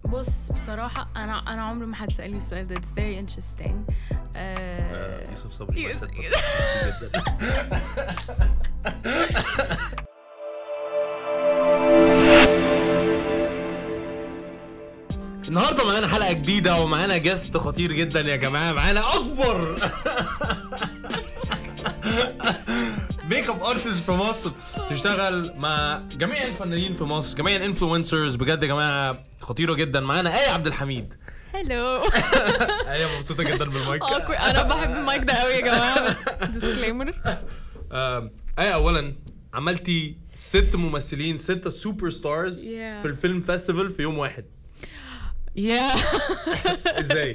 بص بصراحة أنا أنا عمري ما حد سألني السؤال ده it's very interesting آه، يوسف صبري يوسف- مشهد ميرسي جدا النهارده معانا حلقه جديده ومعانا جست خطير جدا يا جماعه معانا اكبر ميك اب ارتست في مصر تشتغل مع جميع الفنانين في مصر جميع الانفلونسرز بجد يا جماعه خطيره جدا معانا ايه عبد الحميد هلو ايه مبسوطه جدا بالمايك awkward أنا بحب المايك ده قوي يا جماعة بس disclaimer آم، ايه اولا عملتي ست ممثلين ستة سوبر ستارز Yeah. في الفيلم فيستيفال في يوم واحد yeah ازاي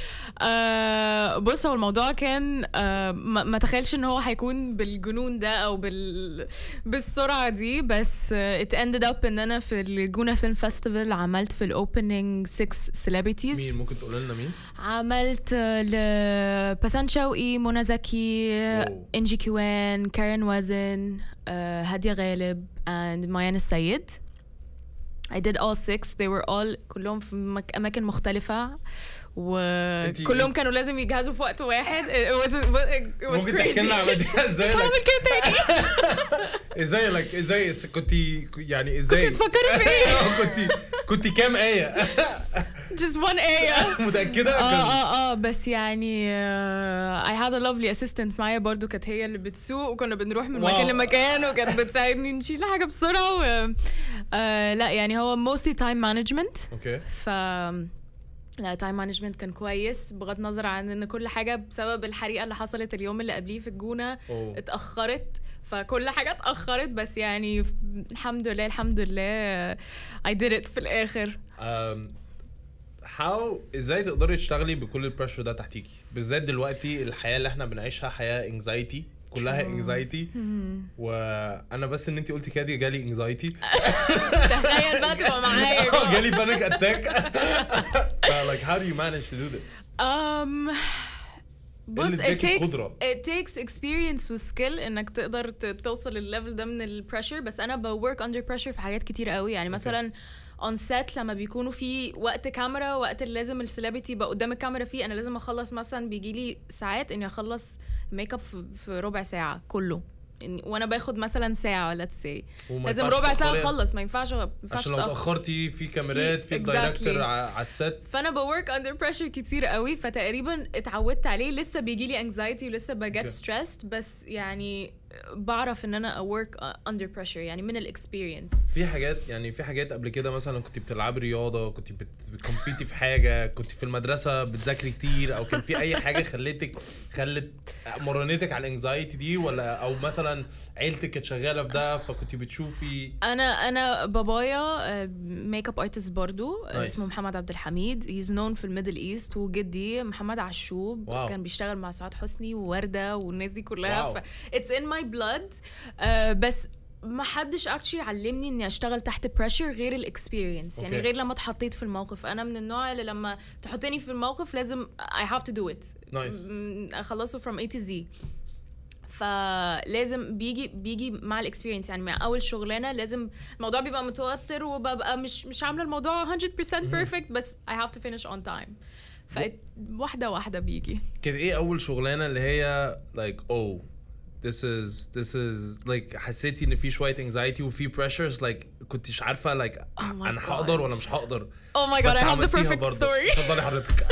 آه بص هو الموضوع كان آه ما ما تخيلش ان هو هيكون بالجنون ده او بال بالسرعه دي بس آه it ended up ان انا في الجونه فيلم فيستيفال عملت في الاوبننج 6 سيلبرتيز مين ممكن تقول لنا مين عملت آه، لبسان شوقي منى زكي أوه. انجي كيوان كارين وزن آه، هادية غالب and ميان السيد I did all six they were all كلهم في مك- أماكن مختلفة وكلهم كانوا لازم يجهزوا في وقت واحد it was, it was ممكن crazy. تحكي لنا عملتيها ازاي مش like- هعمل كده تاني ازاي لك ازاي كنت يعني كنت ازاي بتفكري في ايه؟ كنت كنت كام ايه just one A متاكده اه كان- اه اه بس يعني uh, I had a lovely assistant معايا برضو كانت هي اللي بتسوق وكنا بنروح من واو. مكان لمكان وكانت بتساعدني نشيل حاجة بسرعة و... uh, لا يعني هو mostly time management اوكي ف لا تايم مانجمنت كان كويس بغض النظر عن ان كل حاجه بسبب الحريقه اللي حصلت اليوم اللي قبليه في الجونه أوه. اتاخرت فكل حاجه اتاخرت بس يعني ف- الحمد لله الحمد لله I did it في الاخر um, how ازاي تقدري تشتغلي بكل البريشر ده تحتيكي بالذات دلوقتي الحياه اللي احنا بنعيشها حياه انكزايتي كلها انكزايتي وانا بس ان انت قلتي كده دي جالي انكزايتي تخيل بقى تبقى معايا جوه. جالي بانيك اتاك like how do you manage to do this Um, بص اللي it اداك takes القدرة؟ it takes experience و skill انك تقدر ت- توصل للليفل ده من البريشر بس انا ب work under pressure في حاجات كتير قوي يعني مثلا on set لما بيكونوا في وقت كاميرا وقت اللي لازم السليبرتي يبقى قدام الكاميرا فيه انا لازم اخلص مثلا بيجي لي ساعات اني اخلص ميك اب في, في ربع ساعه كله إني- وانا باخد مثلا ساعه let's say وما لازم ينفعش ربع ساعه تأخري- اخلص ما ينفعش ما ينفعش عشان لو تأخر. اتاخرتي في كاميرات في exactly. دايركتور على الست فانا بورك اندر بريشر كتير قوي فتقريبا اتعودت عليه لسه بيجي لي انكزايتي ولسه بجت Okay. ستريسد بس يعني بعرف ان انا اورك اندر بريشر يعني من الاكسبيرينس في حاجات يعني في حاجات قبل كده مثلا كنت بتلعبي رياضه كنت بت- بتكمبيتي في حاجه كنت في المدرسه بتذاكري كتير او كان في اي حاجه خلتك خلت مرنتك على الانكزايتي دي ولا او مثلا عيلتك كانت شغاله في ده فكنت بتشوفي انا انا بابايا ميك اب ارتست برضو آه، Nice. اسمه محمد عبد الحميد هيز نون في الميدل ايست وجدي محمد عشوب واو. كان بيشتغل مع سعاد حسني ووردة والناس دي كلها واو. ف اتس ان ماي بلاد بس ما حدش اكشلي علمني اني اشتغل تحت بريشر غير الاكسبيرينس يعني أوكي. غير لما اتحطيت في الموقف انا من النوع اللي لما تحطني في الموقف لازم I have to do it Nice. م- اخلصه from A to Z فلازم بيجي بيجي مع الاكسبيرينس يعني مع اول شغلانه لازم الموضوع بيبقى متوتر وببقى مش مش عامله الموضوع 100% perfect بس I have to finish on time فواحده واحده بيجي كانت ايه اول شغلانه اللي هي like oh this is this is like حسيتي ان في شويه anxiety وفي pressures like كنتش عارفه like Oh my انا God. هقدر ولا مش هقدر Oh my god بس I have the عملتيها perfect برضه. story اتفضلي حضرتك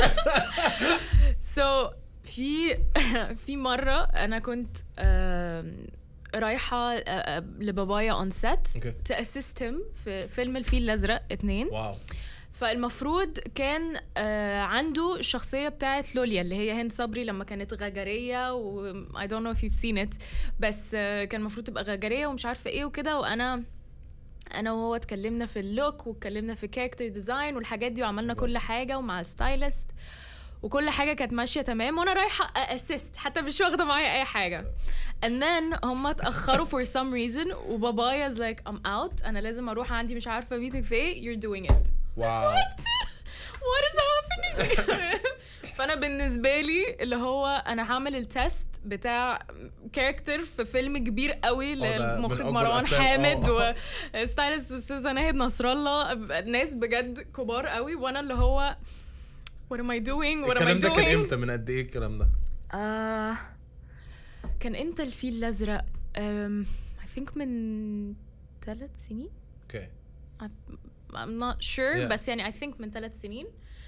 so في في مرة أنا كنت آم، رايحة آه، آه، لبابايا اون سيت اوكي تأسست him في فيلم الفيل الأزرق اتنين واو فالمفروض كان آه عنده الشخصية بتاعت لوليا اللي هي هند صبري لما كانت غجرية و I don't know if you've seen it بس آه كان المفروض تبقى غجرية ومش عارفة ايه وكده وانا انا وهو اتكلمنا في اللوك واتكلمنا في كاركتر ديزاين والحاجات دي وعملنا كل حاجة ومع الستايلست وكل حاجة كانت ماشية تمام وانا رايحة اسيست حتى مش واخدة معايا اي حاجة and then هم اتأخروا for some reason وبابايا is like I'm out انا لازم اروح عندي مش عارفة meeting في ايه you're doing it واو what is happening فانا فبالنسبه لي اللي هو انا هعمل التست بتاع كاركتر في فيلم كبير قوي آه، ده من للمخرج أكبر مروان الأفلام. حامد آه. وستايلست استاذه ناهد نصر الله ناس بجد كبار قوي وانا اللي هو what am I doing what am I الكلام ده كان doing امتى من قد ايه الكلام ده آه كان امتى الفيل الازرق um, I think من ثلاث سنين اوكي I'm not sure Yeah. بس يعني I think من ثلاث سنين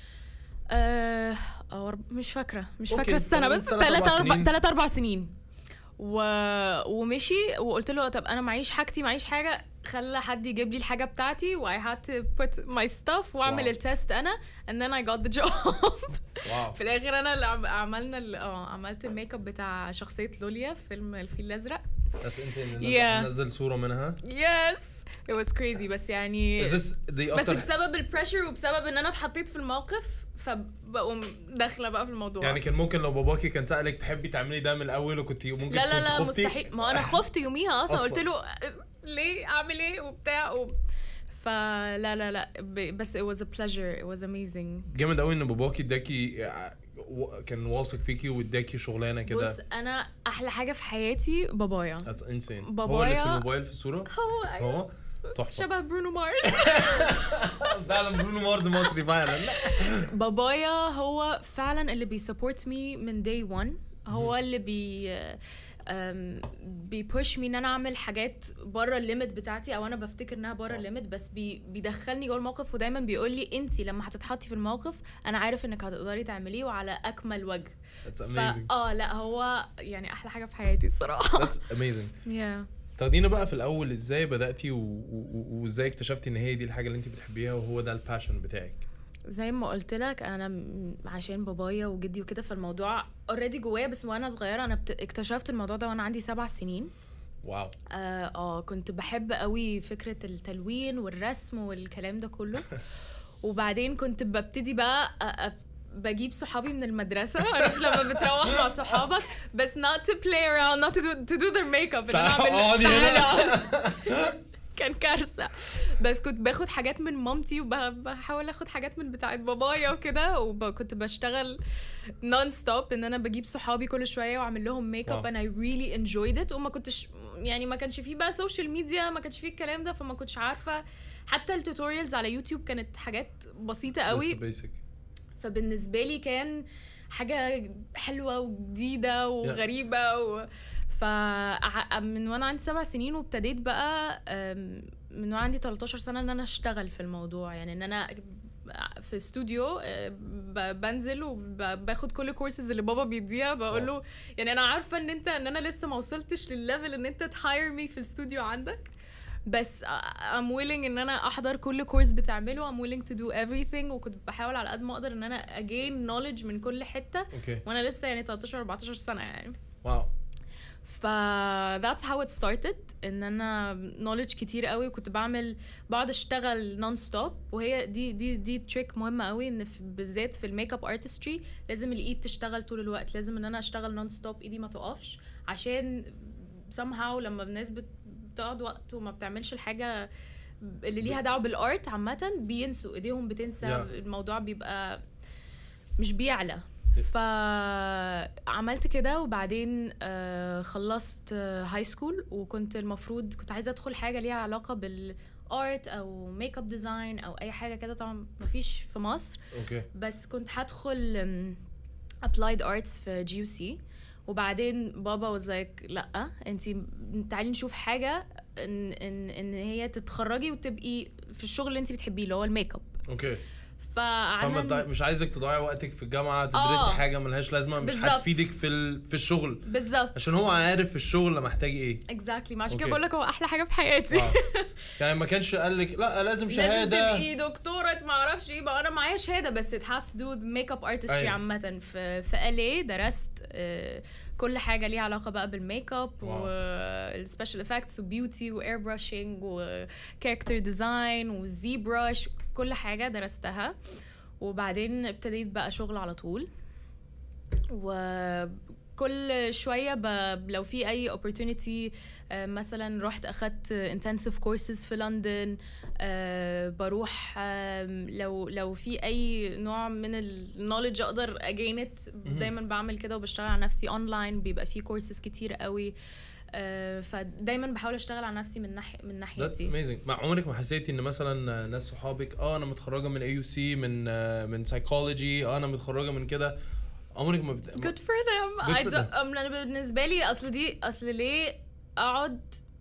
آه أو أرب- مش فاكرة مش أوكي، فاكرة السنة بس تلات- تلات ثلاث أربع أربع سنين. ثلاث أربع سنين و... ومشي وقلت له طب أنا معيش حاجتي معيش حاجة خلى حد يجيب لي الحاجة بتاعتي و I had to put my stuff وأعمل واو. التست أنا and then I got the job واو في الآخر أنا اللي عم- عملنا ال- اه عملت الميك اب بتاع شخصية لوليا في فيلم الفيل الأزرق That's insane. Yeah. نزل صورة منها yes it was crazy بس يعني Is this دي بس اكتر بسبب البريشر وبسبب ان انا اتحطيت في الموقف فبقوم داخله بقى في الموضوع يعني كان ممكن لو باباكي كان سألك تحبي تعملي ده من الأول وكنت ممكن لا لا كنت لا خفتي؟ مستحيل ما انا خفت يوميها اصلا أصلاً. قلت له ليه اعمل ايه وبتاع و... فلا لا لا ب- بس it was a pleasure it was amazing جامد قوي ان باباكي اداكي و- كان واثق فيكي واداكي شغلانه كده بص انا احلى حاجه في حياتي بابايا That's insane هو اللي بابايا- في الموبايل في الصورة هو أيوة. هو تحفة شبه برونو مارس فعلا برونو مارز مصري فعلا بابايا هو فعلا اللي بيسبورت مي من داي 1 هو اللي بي أم، بيبوش مي ان انا اعمل حاجات بره الليميت بتاعتي او انا بفتكر انها بره الليميت بس بي بيدخلني جوه الموقف ودايما بيقول لي انت لما هتتحطي في الموقف انا عارف انك هتقدري تعمليه وعلى اكمل وجه That's فا amazing اه لا هو يعني احلى حاجه في حياتي الصراحه That's amazing yeah. تاخدينا بقى في الاول ازاي بداتي و- و- و- وازاي اكتشفتي ان هي دي الحاجه اللي انت بتحبيها وهو ده الباشن بتاعك زي ما قلت لك انا م- عشان بابايا وجدي وكده فالموضوع اوريدي جوايا بس وانا صغيره انا بت- اكتشفت الموضوع ده وانا عندي سبع سنين واو اه آه، كنت بحب قوي فكره التلوين والرسم والكلام ده كله وبعدين كنت ببتدي بقى أ- أ- بجيب صحابي من المدرسة عارف لما بتروح مع صحابك بس not to play around not to do, to do their makeup ان انا تعال- اعمل اقعدي هنا. تعالى اقعد. كان كارثة بس كنت باخد حاجات من مامتي وبحاول اخد حاجات من بتاعت بابايا وكده وكنت بشتغل نون ستوب ان انا بجيب صحابي كل شويه واعمل لهم ميك اب واو. and I really enjoyed it وما كنتش يعني ما كانش فيه بقى سوشيال ميديا ما كانش فيه الكلام ده فما كنتش عارفه حتى التوتوريالز على يوتيوب كانت حاجات بسيطه قوي بيسك فبالنسبه لي كان حاجه حلوه وجديده وغريبه و... ف من وانا عندي سبع سنين وابتديت بقى أم، من وانا عندي 13 سنه ان انا اشتغل في الموضوع يعني ان انا في استوديو أه، ب- بنزل وباخد كل الكورسز اللي بابا بيديها بقول له يعني انا عارفه ان انت ان انا لسه ما وصلتش للليفل ان انت تهاير مي في الاستوديو عندك بس I'm willing ان انا احضر كل كورس بتعمله I'm willing to do everything وكنت بحاول على قد ما اقدر ان انا again knowledge من كل حته اوكي وانا لسه يعني 13 14 سنه يعني واو ف that's how it started ان انا knowledge كتير قوي وكنت بعمل بقعد اشتغل نون ستوب وهي دي دي دي تريك مهمه قوي ان في بالذات في الميك اب ارتستري لازم الايد تشتغل طول الوقت لازم ان انا اشتغل نون ستوب ايدي ما تقفش عشان somehow لما الناس بت- بتقعد وقت وما بتعملش الحاجه اللي ليها دعوه بالارت عامه بينسوا ايديهم بتنسى Yeah. الموضوع بيبقى مش بيعلى فعملت كده وبعدين آه، خلصت هاي سكول وكنت المفروض كنت عايزه ادخل حاجه ليها علاقه بالارت او ميك اب ديزاين او اي حاجه كده طبعا مفيش في مصر اوكي بس كنت هدخل ابلايد ارتس في جي يو سي وبعدين بابا was like لا انت تعالي نشوف حاجه ان ان ان هي تتخرجي وتبقي في الشغل اللي انت بتحبيه اللي هو الميك اب اوكي فما فقعدنا تضيع- مش عايزك تضيعي وقتك في الجامعه تدرسي آه. حاجه ملهاش لازمه مش بالظبط. هتفيدك في ال... في الشغل بالظبط عشان هو عارف في الشغل محتاج ايه اكزاكتلي عشان كده أوكي. بقول لك هو احلى حاجه في حياتي واو. يعني ما كانش قال لك لا لازم لازم شهاده تبقي دكتوره ما اعرفش ايه بقى انا معايا شهاده بس it has to do with makeup artistry أيوة. عامه في في الي درست آه، كل حاجه ليها علاقه بقى بالميك اب واو. والسبيشال افكتس وبيوتي واير براشنج وكاركتر ديزاين وزي براش كل حاجه درستها وبعدين ابتديت بقى شغل على طول و كل شويه ب... لو في اي opportunity آه، مثلا رحت اخدت intensive courses في لندن آه، بروح آم، لو لو في اي نوع من النولج اقدر اجينت دايما بعمل كده وبشتغل على نفسي اونلاين بيبقى في كورسز كتير قوي آه، فدايما بحاول اشتغل على نفسي من ناحيه من ناحيه ذاتس دي اميزنج ما عمرك ما حسيتي ان مثلا ناس صحابك اه انا متخرجه من اي يو سي من آه، من سايكولوجي اه انا متخرجه من كده عمرك ما بت... good for them, Good I for don't- أم، انا بالنسبه لي اصل دي اصل ليه اقعد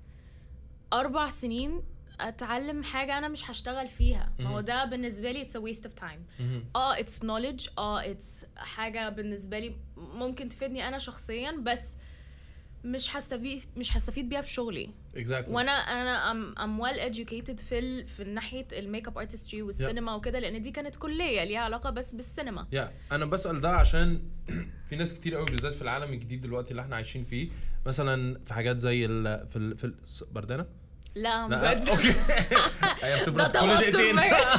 اربع سنين اتعلم حاجه انا مش هشتغل فيها ما هو مهم. ده بالنسبه لي it's a waste of time مهم. اه it's knowledge اه it's حاجه بالنسبه لي ممكن تفيدني انا شخصيا بس مش هستفيد مش هستفيد بيها في شغلي exactly وانا انا ام ام ويل educated في ال... في ناحيه الميك اب ارتستري والسينما وكده لان دي كانت كليه ليها علاقه بس بالسينما يا انا بسال ده عشان في ناس كتير قوي بالذات في العالم الجديد دلوقتي اللي احنا عايشين فيه مثلا في حاجات زي ال في ال في ال بردانه لا لا بجد اوكي هي ده بتبرد كل توتر دقيقتين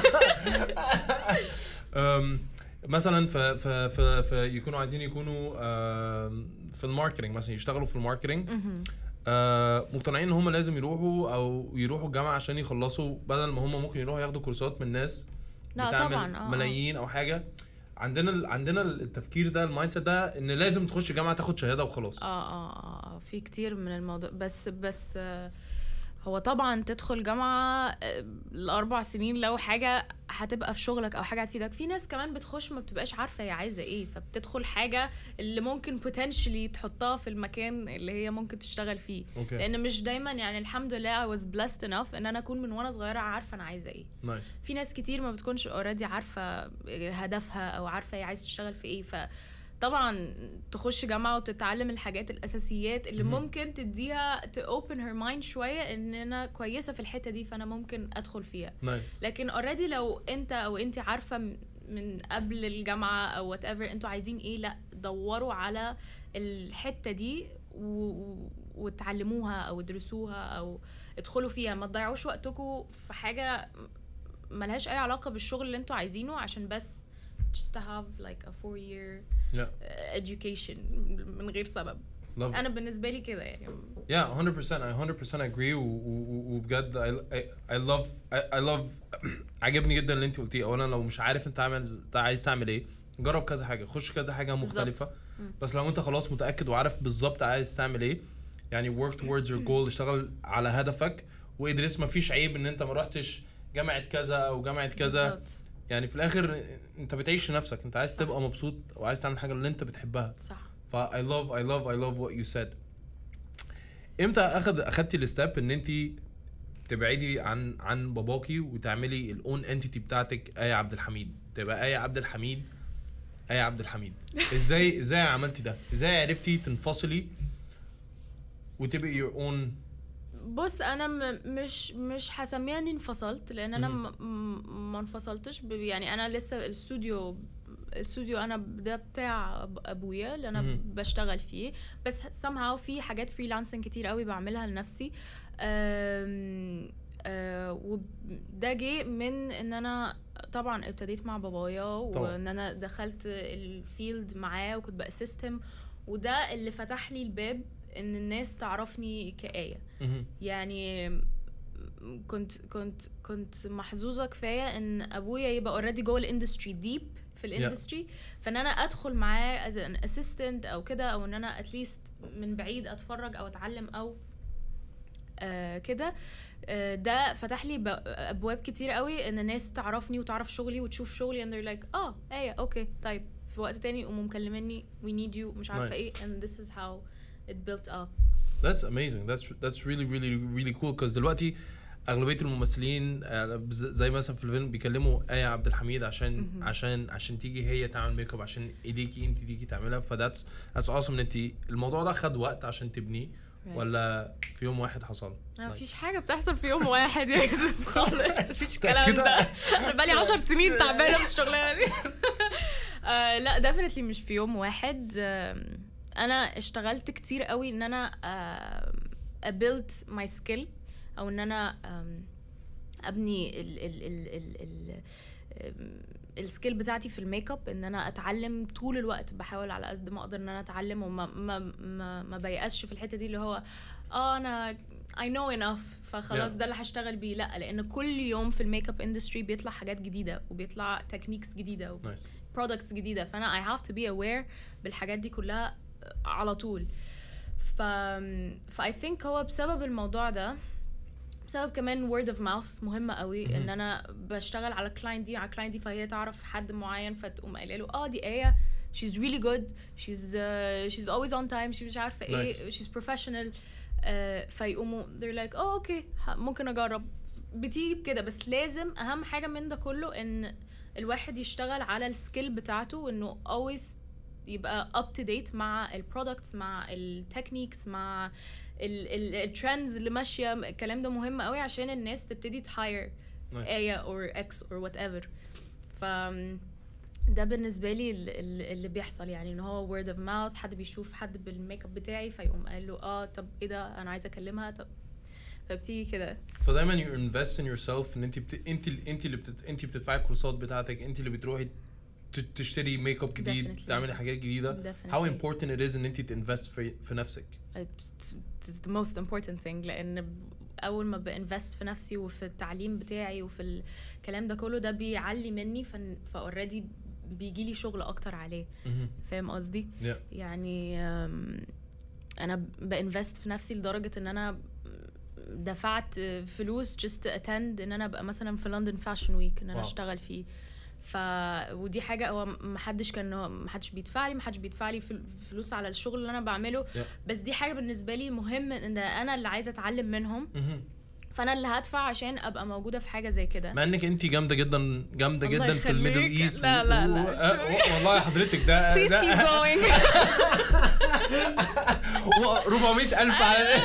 بقى. أم، مثلا في في في, في يكونوا عايزين يكونوا أم، في الماركتنج مثلا يشتغلوا في الماركتنج مهم. آه، مقتنعين ان هم لازم يروحوا او يروحوا الجامعه عشان يخلصوا بدل ما هم ممكن يروحوا ياخدوا كورسات من ناس لا بتعمل طبعاً، آه، آه. ملايين او حاجه عندنا ال- عندنا التفكير ده المايند سيت ده ان لازم تخش جامعه تاخد شهاده وخلاص اه اه اه آه، في كتير من الموضوع بس بس آه، هو طبعا تدخل جامعة آه، الأربع سنين لو حاجة هتبقى في شغلك أو حاجة هتفيدك في ناس كمان بتخش ما بتبقاش عارفة هي عايزة ايه فبتدخل حاجة اللي ممكن potentially تحطها في المكان اللي هي ممكن تشتغل فيه اوكي لأن مش دايما يعني الحمد لله I was blessed enough إن أنا أكون من وأنا صغيرة عارفة أنا عايزة ايه نايس في ناس كتير ما بتكونش اوريدي عارفه هدفها او عارفه هي عايزه تشتغل في ايه فطبعا تخش جامعه وتتعلم الحاجات الاساسيات اللي مهم. ممكن تديها to open her mind شويه ان انا كويسه في الحته دي فانا ممكن ادخل فيها نايس لكن اوريدي لو انت او انت عارفه م- من قبل الجامعه او وات ايفر انتوا عايزين ايه لا دوروا على الحته دي و... و- وتعلموها او ادرسوها او ادخلوا فيها ما تضيعوش وقتكم في حاجه ملهاش اي علاقه بالشغل اللي انتوا عايزينه عشان بس just to have like a four year Yeah. uh, education من غير سبب love انا بالنسبه لي كده يعني Yeah, 100% I 100% agree و- و- وبجد I, I, I love I, I love عجبني جدا اللي انت قلتيه اولا لو مش عارف انت عامل انت عايز تعمل ايه جرب كذا حاجه خش كذا حاجه مختلفه مم. بس لو انت خلاص متاكد وعارف بالظبط عايز تعمل ايه يعني work towards your goal اشتغل على هدفك وادرس ما فيش عيب ان انت ما رحتش جامعه كذا او جامعه كذا بالظبط. يعني في الاخر انت بتعيش لنفسك انت عايز صح. تبقى مبسوط وعايز تعمل حاجه اللي انت بتحبها صح ف I love I love I love what you said امتى اخد اخدتي الستep ان انت تبعدي عن عن باباكي وتعملي الاون انتيتي بتاعتك ايه عبد الحميد تبقى ايه عبد الحميد ايه عبد الحميد ازاي ازاي عملتي ده ازاي عرفتي تنفصلي وتبقي your own بص انا م- مش مش هسميها اني انفصلت لان انا مهم. م- م- ما انفصلتش ب- يعني انا لسه الاستوديو الاستوديو انا ده بتاع أب- ابويا اللي انا مهم. بشتغل فيه بس somehow في حاجات فريلانسنج كتير قوي بعملها لنفسي أم، أه، وده جه من ان انا طبعا ابتديت مع بابايا طبعاً. وان انا دخلت الفيلد معاه وكنت باسيستم وده اللي فتح لي الباب ان الناس تعرفني كآية مهم. يعني كنت كنت كنت محظوظه كفايه ان ابويا يبقى اوريدي جوه الاندستري ديب في الاندستري فان انا ادخل معاه از ان اسيستنت او كده او ان انا اتليست من بعيد اتفرج او اتعلم او آه كده آه ده فتح لي ب- ابواب كتير قوي ان الناس تعرفني وتعرف شغلي وتشوف شغلي and they're like اه ايه اوكي طيب في وقت تاني يقوموا مكلميني we need you مش عارفه Nice. ايه and this is how it built up That's amazing. That's that's really really really cool because دلوقتي اغلبيه الممثلين آه، بز- زي مثلا في الفيلم بيكلموا آية عبد الحميد عشان مهم. عشان عشان تيجي هي تعمل ميك اب عشان ايديكي انت تيجي تعملها فذاتس ذاتس awesome ان انت الموضوع ده خد وقت عشان تبنيه Right. ولا في يوم واحد حصل؟ ما Nice. فيش حاجة بتحصل في يوم واحد يا يوسف خالص مفيش الكلام كده؟ ده انا بقالي عشر سنين تعبانة في الشغلانة دي آه، لا ديفنتلي مش في يوم واحد آم، انا اشتغلت كتير قوي ان انا ابيلد ماي سكيل او ان انا آم، ابني ال ال ال ال ال آم، السكيل بتاعتي في الميك اب ان انا اتعلم طول الوقت بحاول على قد ما اقدر ان انا اتعلم وما ما ما, ما بيأسش في الحته دي اللي هو اه انا I know enough فخلاص Yeah. ده اللي هشتغل بيه لا لان كل يوم في الميك اب اندستري بيطلع حاجات جديده وبيطلع تكنيكس جديده نايس برودكتس جديده فانا I have to be aware بالحاجات دي كلها على طول ف ف I think هو بسبب الموضوع ده بسبب كمان word of mouth مهمة قوي مهم. ان انا بشتغل على الكلاينت دي على الكلاينت دي فهي تعرف حد معين فتقوم قايله له اه دي ايه she's really good she's uh, she's always on time she's مش عارفة ايه she's professional uh, فيقوموا they're like oh okay ه- ممكن اجرب بتيجي بكده بس لازم اهم حاجة من ده كله ان الواحد يشتغل على السكيل بتاعته وانه always يبقى up to date مع البرودكتس مع التكنيكس مع الترندز اللي ماشيه الكلام ده مهم قوي عشان الناس تبتدي تهاير نايس ايه اور اكس اور وات ايفر ف ده بالنسبه لي ال- ال- اللي بيحصل يعني ان هو word of mouth حد بيشوف حد بالميك اب بتاعي فيقوم قال له اه طب ايه ده انا عايزه اكلمها طب فبتيجي كده فدايما يو انفست ان يور سيلف ان انت بت... انت ال- انت اللي بت... انت بتدفعي الكورسات بتاعتك انت اللي بتروحي ت- تشتري ميك اب جديد Definitely. تعملي حاجات جديده Definitely. how important it is ان انت تنفست في في نفسك It's, it's the most important thing لان ب- اول ما بانفست في نفسي وفي التعليم بتاعي وفي الكلام ده كله ده بيعلي مني فاوريدي بيجي لي شغل اكتر عليه مهم. فاهم قصدي Yeah. يعني أم، انا بانفست في نفسي لدرجه ان انا دفعت فلوس just to attend ان انا ابقى مثلا في لندن فاشن ويك ان انا واو. اشتغل فيه ف ودي حاجه هو ما حدش كان ما حدش بيدفع لي ما حدش بيدفع لي فل- فلوس على الشغل اللي انا بعمله Yeah. بس دي حاجه بالنسبه لي مهم ان انا اللي عايزه اتعلم منهم مهم. فانا اللي هدفع عشان ابقى موجوده في حاجه زي كده مع انك انت جامده جدا جامده الله جدا في الميدل يخليك. ايست لا، لا، لا. والله يا حضرتك ده please ده keep going 400 الف على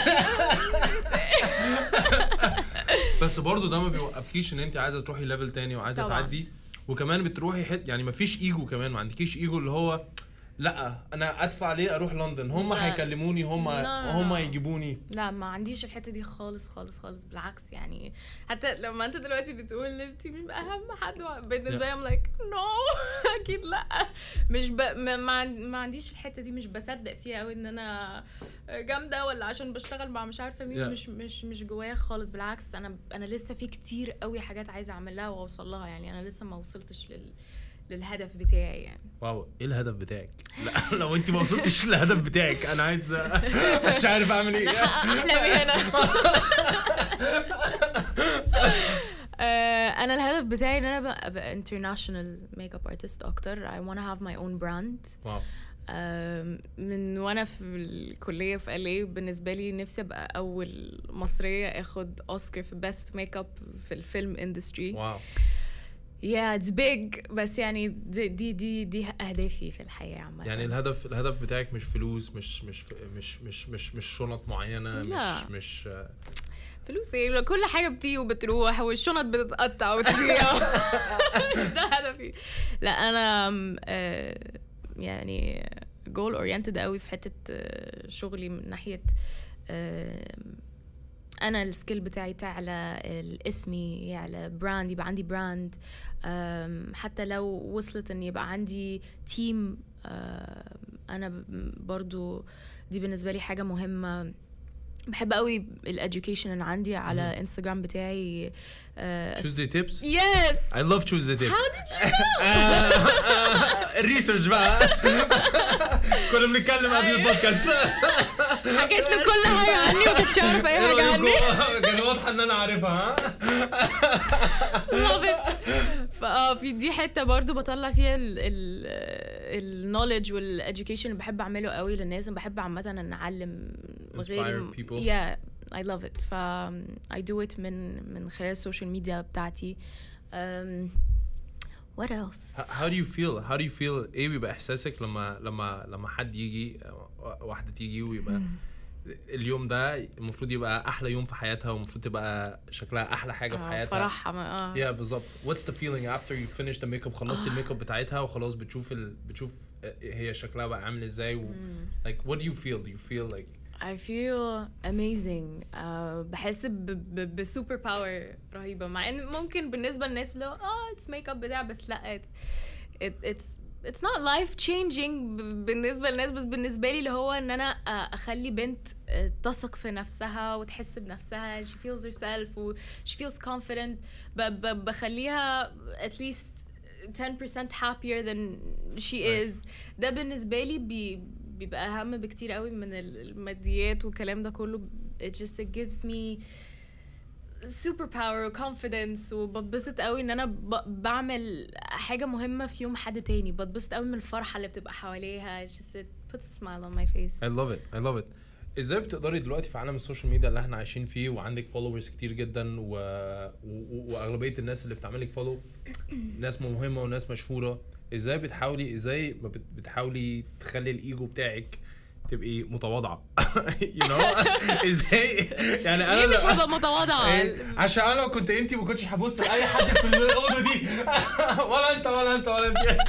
بس برضو ده ما بيوقفكيش ان انت عايزه تروحي ليفل تاني وعايزه طبعاً. تعدي وكمان بتروحي حت يعني ما فيش ايجو كمان ما عندكيش ايجو اللي هو لا انا ادفع ليه اروح لندن هم لا. هيكلموني هم لا، لا، هم لا. يجيبوني لا ما عنديش الحته دي خالص خالص خالص بالعكس يعني حتى لما انت دلوقتي بتقول انت مش اهم حد بالنسبه لي I'm like no اكيد لا مش ب... ما, ما عن- ما عنديش الحته دي مش بصدق فيها قوي ان انا جامده ولا عشان بشتغل مع مش عارفه مين Yeah. مش مش مش جوايا خالص بالعكس انا انا لسه في كتير قوي حاجات عايزه اعملها واوصل لها يعني انا لسه ما وصلتش لل للهدف بتاعي يعني واو ايه الهدف بتاعك لا لو انت ما وصلتش للهدف بتاعك انا عايز مش عارف اعمل ايه احلامي هنا آه، انا الهدف بتاعي ان انا ابقى- ابقى international makeup artist اكتر I wanna have my own brand واو آم، من وانا في الكليه في LA بالنسبه لي نفسي ابقى اول مصريه اخد اوسكار في best makeup في الفيلم اندستري واو yeah it's big بس يعني دي دي دي, دي اهدافي في الحياه عامه يعني الهدف الهدف بتاعك مش فلوس مش مش مش مش مش مش شنط معينه لا. مش مش فلوس ايه كل حاجه بتيجي وبتروح والشنط بتتقطع وتضيع مش ده هدفي لا انا أم، آه، يعني جول اورينتد قوي في حته آه، شغلي من ناحيه آه، انا السكيل بتاعي تعلى اسمي يعلى براند يبقى عندي براند أم، حتى لو وصلت ان يبقى عندي تيم انا ب- برضو دي بالنسبه لي حاجه مهمه بحب قوي الاديوكيشن اللي عندي على مهم. انستغرام بتاعي تشوزي تيبس يس I love Tuesday tips How did you know? الريسيرش بقى كنا بنتكلم قبل أيوة. البودكاست حكيت له كل حاجه عني وما كانش يعرف اي حاجه عني كان واضح ان انا عارفها ها love it فاه في دي حته برضو بطلع فيها النولج والeducation اللي بحب اعمله قوي للناس انا بحب عامه ان اعلم غيري Inspire people. yeah I love it ف I do it من من خلال السوشيال ميديا بتاعتي um, what else How do you feel how do you feel ايه بيبقى احساسك لما لما لما حد يجي واحده تيجي ويبقى اليوم ده المفروض يبقى احلى يوم في حياتها ومفروض تبقى شكلها احلى حاجه في آه، حياتها فرحها ما- اه يا بالظبط what's the feeling after you finish the makeup خلصت الميك اب بتاعتها وخلاص بتشوف ال... بتشوف هي شكلها بقى عامل ازاي و... like what do you feel do you feel like I feel amazing uh, بحس بسوبر باور رهيبة مع ان ممكن بالنسبة للناس اللي هو اه اتس ميك اب بتاع بس لا it, it, it's it's not life changing ب- بالنسبة للناس بس بالنسبة لي اللي هو ان انا آه، اخلي بنت آه، تثق في نفسها وتحس بنفسها she feels herself و she feels confident ب- ب- بخليها at least 10% happier than she Nice. is ده بالنسبة لي بي بيبقى أهم بكتير قوي من الماديات والكلام ده كله it just it gives me super power و confidence وبتبسط قوي ان انا ب- بعمل حاجة مهمة في يوم حد تاني بتبسط قوي من الفرحة اللي بتبقى حواليها it just it puts a smile on my face I love it I love it ازاي بتقدري دلوقتي في عالم السوشيال ميديا اللي احنا عايشين فيه وعندك فولورز كتير جدا و... و... واغلبيه الناس اللي بتعملك فولو ناس مهمه وناس مشهوره ازاي بتحاولي ازاي ما بت... بتحاولي تخلي الايجو بتاعك تبقي متواضعه you know ازاي يعني انا ليه مش لو- هبقى متواضعة إيه؟ عشان انا لو كنت انت ما كنتش هبص لاي حد في الاوضه دي ولا انت ولا انت ولا انت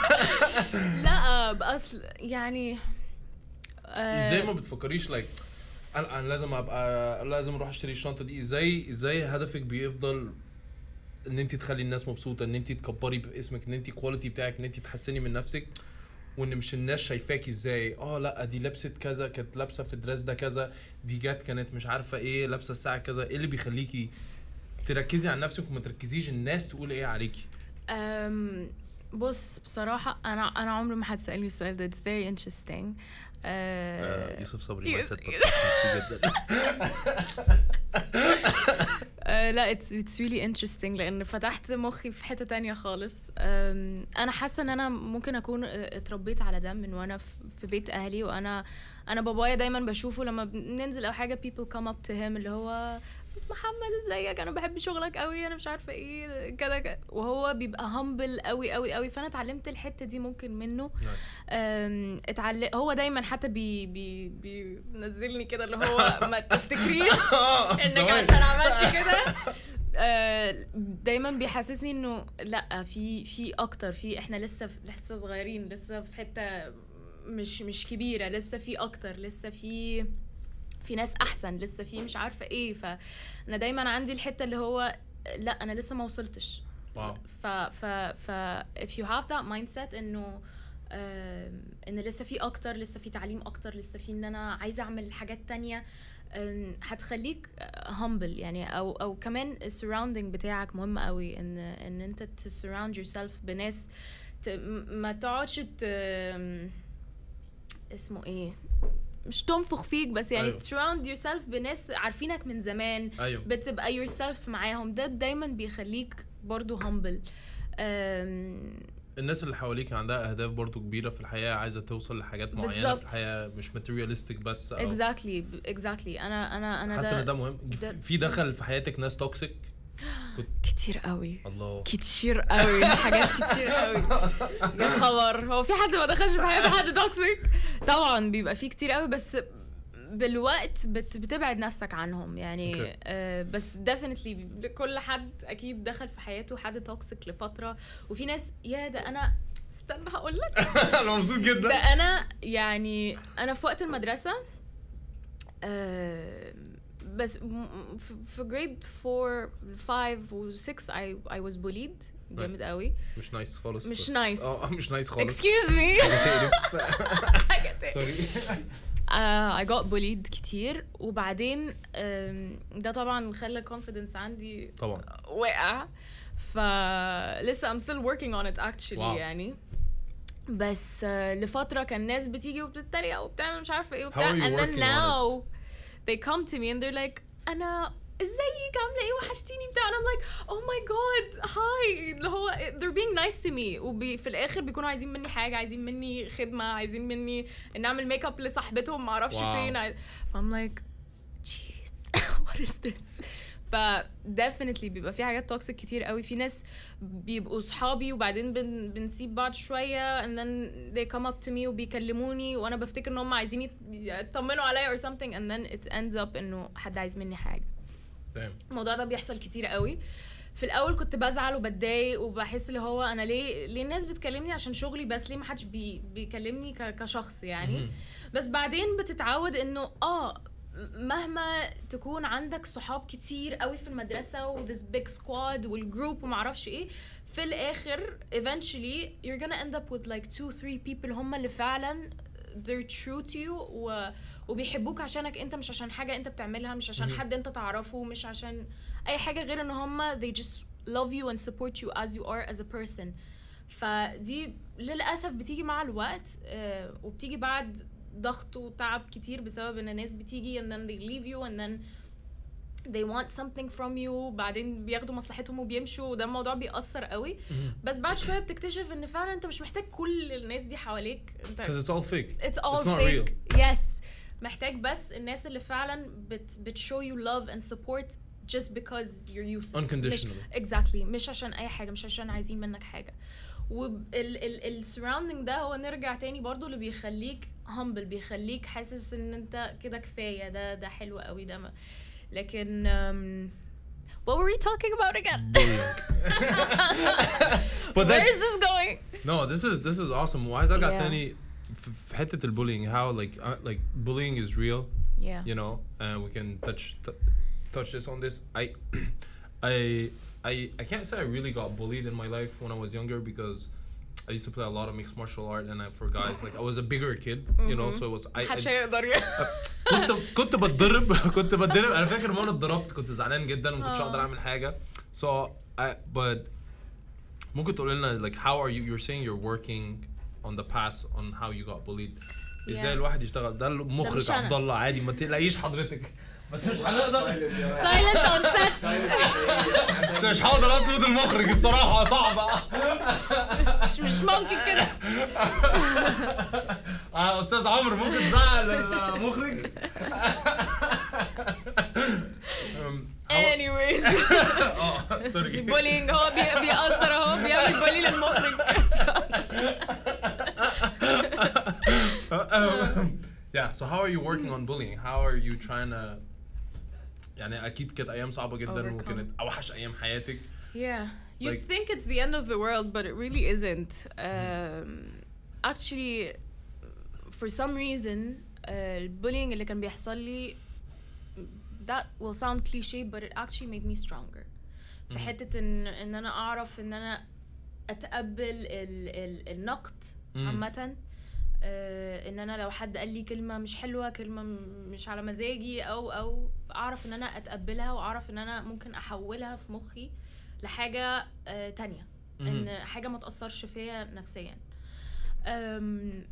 لا بأصل يعني آه، ازاي ما بتفكريش لايك انا انا لازم ابقى لازم اروح اشتري الشنطه دي ازاي ازاي هدفك بيفضل ان انت تخلي الناس مبسوطه ان انت تكبري باسمك ان انت الكواليتي بتاعك ان انت تحسني من نفسك وان مش الناس شايفاكي ازاي اه لا دي لبست كذا كانت لابسه في الدريس ده كذا دي جت كانت مش عارفه ايه لابسه الساعه كذا ايه اللي بيخليكي تركزي على نفسك وما تركزيش الناس تقول ايه عليكي أم، بص بصراحة أنا أنا عمري ما حد سألني السؤال ده it's very interesting آه، أه يوسف صبري يوسف- mindset podcast جدا أه لا it's it's really interesting لأن فتحت مخي في حتة تانية خالص أم، أنا حاسة إن أنا ممكن أكون اتربيت على ده من وأنا في- في بيت أهلي وأنا أنا بابايا دايما بشوفه لما بننزل أو حاجة people come up to him اللي هو أستاذ محمد ازيك أنا بحب شغلك قوي أنا مش عارفة إيه كده كده وهو بيبقى humble قوي قوي قوي فأنا اتعلمت الحتة دي ممكن منه أم، اتعلم هو دايما حتى بي بي بينزلني كده اللي هو ما تفتكريش انك عشان عملتي كده آه، دايما بيحسسني انه لا في في اكتر في احنا لسه في لسه صغيرين لسه في حته مش مش كبيره لسه في اكتر لسه في في ناس احسن لسه في مش عارفه ايه فانا دايما عندي الحته اللي هو لا انا لسه ما وصلتش واو ف ف ف if you have that mindset انه آم، ان لسه في اكتر لسه في تعليم اكتر لسه في ان انا عايزه اعمل حاجات تانية آم، هتخليك humble يعني او او كمان السراوندينج بتاعك مهم قوي ان ان انت تسراوند يور سيلف بناس ت- م- ما تقعدش ت- آم، اسمه ايه مش تنفخ فيك بس يعني أيوة. تسراوند يور سيلف بناس عارفينك من زمان ايوه بتبقى يور سيلف معاهم ده دايما بيخليك برضو humble أم، الناس اللي حواليك عندها اهداف برضو كبيره في الحياه عايزه توصل لحاجات معينه بالظبط. في الحياه مش ماتيريالستيك بس او exactly exactly انا انا انا حاسه ان ده ده مهم ده- في دخل في حياتك ناس توكسيك كتير قوي الله كتير قوي حاجات كتير قوي يا خبر هو في حد ما دخلش في حياته حد توكسيك طبعا بيبقى في كتير قوي بس بالوقت بت بتبعد نفسك عنهم يعني أوكي. آه بس ديفينتلي كل حد اكيد دخل في حياته حد توكسيك لفتره وفي ناس يا ده انا استنى هقول لك انا مبسوط ده جدا انا يعني انا في وقت المدرسه آه، بس م- في- في جريد 4 5 و 6 I I was bullied جامد Nice. قوي مش نايس خالص مش بس- nice. اه مش نايس خالص excuse me تقرف. سوري uh, I got bullied كتير وبعدين um, ده طبعا خلى confidence عندي طبعا وقع فلسه I'm still working on it actually واو. يعني بس uh, لفترة كان ناس بتيجي وبتتريق وبتعمل مش عارفة ايه How وبتاع are you and then working on now they come to me and they're like أنا ازيك عاملة ايه وحشتيني بتاع and I'm like oh my god hi اللي هو they're being nice to me وفي الآخر بيكونوا عايزين مني حاجة عايزين مني خدمة عايزين مني ان اعمل ميك اب لصاحبتهم معرفش واو. فين عايز- فام like jeez what is this ف definitely بيبقى في حاجات توكسيك كتير قوي في ناس بيبقوا صحابي وبعدين بن بنسيب بعض شويه and then they come up to me وبيكلموني وانا بفتكر ان هم عايزين يت- يطمنوا عليا or something and then it ends up انه حد عايز مني حاجه فاهم الموضوع ده بيحصل كتير قوي في الاول كنت بزعل وبتضايق وبحس اللي هو انا ليه ليه الناس بتكلمني عشان شغلي بس ليه ما حدش بي بيكلمني ك- كشخص يعني مهم. بس بعدين بتتعود انه اه مهما تكون عندك صحاب كتير قوي في المدرسه وذس بيج سكواد والجروب ومعرفش ايه في الاخر eventually you're gonna end up with like two three people هم اللي فعلا they're true to you و... وبيحبوك عشانك انت مش عشان حاجه انت بتعملها مش عشان مهم. حد انت تعرفه مش عشان اي حاجه غير ان هم they just love you and support you as you are as a person فدي للاسف بتيجي مع الوقت آه، وبتيجي بعد ضغط وتعب كتير بسبب ان الناس بتيجي and then they leave you and then they want something from you بعدين بياخدوا مصلحتهم وبيمشوا وده الموضوع بيأثر قوي مهم. بس بعد شويه بتكتشف ان فعلا انت مش محتاج كل الناس دي حواليك انت Because it's all fake. it's all It's not fake yes محتاج بس الناس اللي فعلا بت بت show you love and support just because you're used to it. مش Unconditionally. exactly مش عشان اي حاجه مش عشان عايزين منك حاجه وال ال ال surrounding ده هو نرجع تاني برضو اللي بيخليك humble بيخليك حاسس ان انت كده كفايه ده ده حلو قوي ده ما. لكن um, what were we talking about again Bullying. But where that's is this going no, this is this is awesome. وعايز ارجع Yeah. تاني في في حتة البولينج how like uh, like bullying is real yeah you know and we can touch t- touch this on this i i i i can't say i really got bullied in my life when i was younger because i used to play a lot of mixed martial art and I, for guys like i was a bigger kid you know so it was I, محدش I هيقدر كنت كنت بتضرب كنت بتضرب انا فاكر مره اتضربت كنت زعلان جدا وما كنتش آه. اقدر اعمل حاجه so I but ممكن تقول لنا like how are you you're saying you're working on the past on how you got bullied ازاي Yeah. الواحد يشتغل ده المخرج مش أنا. عبد الله عادي ما تقلقيش حضرتك بس مش هنقدر silent on set مش مش هقدر اطرد المخرج الصراحه صعبه مش مش ممكن كده آه، استاذ عمرو ممكن تزعل المخرج أم، how- anyways اه سوري البولينج هو بي- بيأثر اهو بيعمل بولي للمخرج yeah so how are you working on bullying how are you trying to يعني اكيد كانت ايام صعبه جدا Overcome. وكانت اوحش ايام حياتك Yeah. You'd Like- think it's the end of the world, but it really isn't. Um, actually, for some reason, uh, البولينج اللي كان بيحصل لي that will sound cliche but it actually made me stronger. في مم. حتة ان ان انا اعرف ان انا اتقبل ال ال النقد مم. عامة آه، ان انا لو حد قال لي كلمة مش حلوة كلمة م- مش على مزاجي او او اعرف ان انا اتقبلها واعرف ان انا ممكن احولها في مخي لحاجة آه، تانية ان حاجة ما تأثرش فيا نفسيا أم،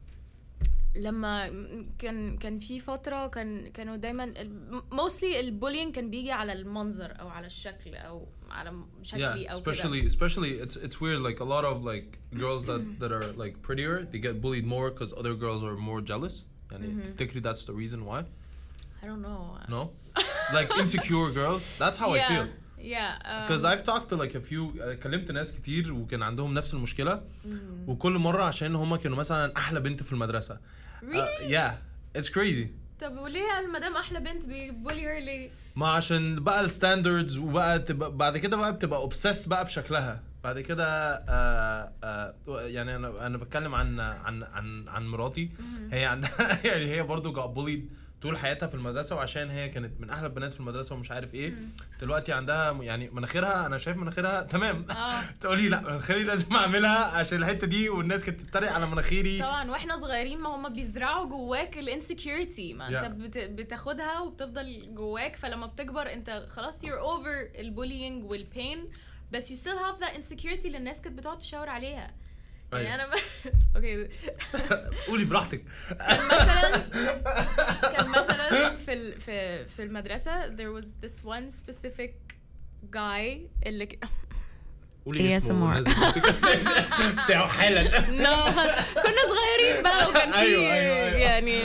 لما كان كان في فترة كان كانوا دايما موستلي البولينج كان بيجي على المنظر او على الشكل او على شكلي yeah او كده especially especially it's it's weird like a lot of like girls that that are like prettier they get bullied more because other girls are more jealous يعني Mhm. تفتكري that's the reason why I don't know no like insecure girls that's how I yeah, feel yeah um, because I've talked to like a few uh, كلمت ناس كتير وكان عندهم نفس المشكلة وكل مرة عشان هما كانوا مثلا أحلى بنت في المدرسة uh, really yeah it's crazy طب وليه المدام احلى بنت بيبولي هير ليه؟ ما عشان بقى الستاندردز وبقى تبقى بعد كده بقى بتبقى اوبسست بقى بشكلها بعد كده آه آه يعني انا انا بتكلم عن عن عن عن مراتي هي عندها يعني هي برضو got bullied طول حياتها في المدرسه وعشان هي كانت من احلى البنات في المدرسه ومش عارف ايه دلوقتي عندها يعني مناخيرها انا شايف مناخيرها تمام اه تقولي لا مناخيري لازم اعملها عشان الحته دي والناس كانت تتريق على مناخيري طبعا واحنا صغيرين ما هم بيزرعوا جواك الانسكيورتي ما Yeah. انت بت... بتاخدها وبتفضل جواك فلما بتكبر انت خلاص you're over البولينج والبين بس you still have that insecurity اللي الناس كانت بتقعد تشاور عليها يعني أيوة. انا ب... اوكي قولي براحتك كان مثلا كان مثلا في ال... في في المدرسه there was this one specific guy اللي ك... قولي اسمه ASMR. ونازل موسيقى بتاعه حالا no كنا صغيرين بقى وكان في أيوة، أيوة، أيوة. يعني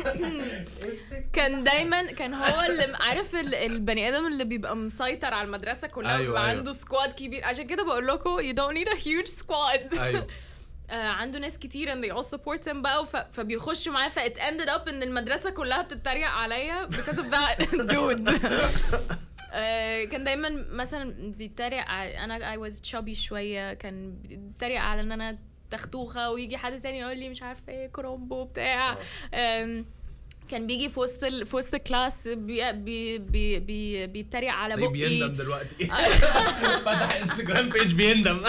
كان دايما كان هو اللي عارف ال- البني ادم اللي بيبقى مسيطر على المدرسه كلها أيوة، ويبقى أيوة. عنده سكواد كبير عشان كده بقول لكم you don't need a huge squad ايوه آه عنده ناس كتير and they all support him بقى وف... فبيخشوا معاه ف it ended up ان المدرسه كلها بتتريق عليا because of that dude آه، كان دايما مثلا بيتريق ع- انا اي واز تشابي شويه كان بيتريق على ان انا تختوخه ويجي حد تاني يقول لي مش عارفه ايه كرومبو بتاع آم، كان بيجي في وسط ال- في وسط الكلاس بي بي بي بي بيتريق على تلاقيه بقي بيندم دلوقتي فتح انستجرام بيج بيندم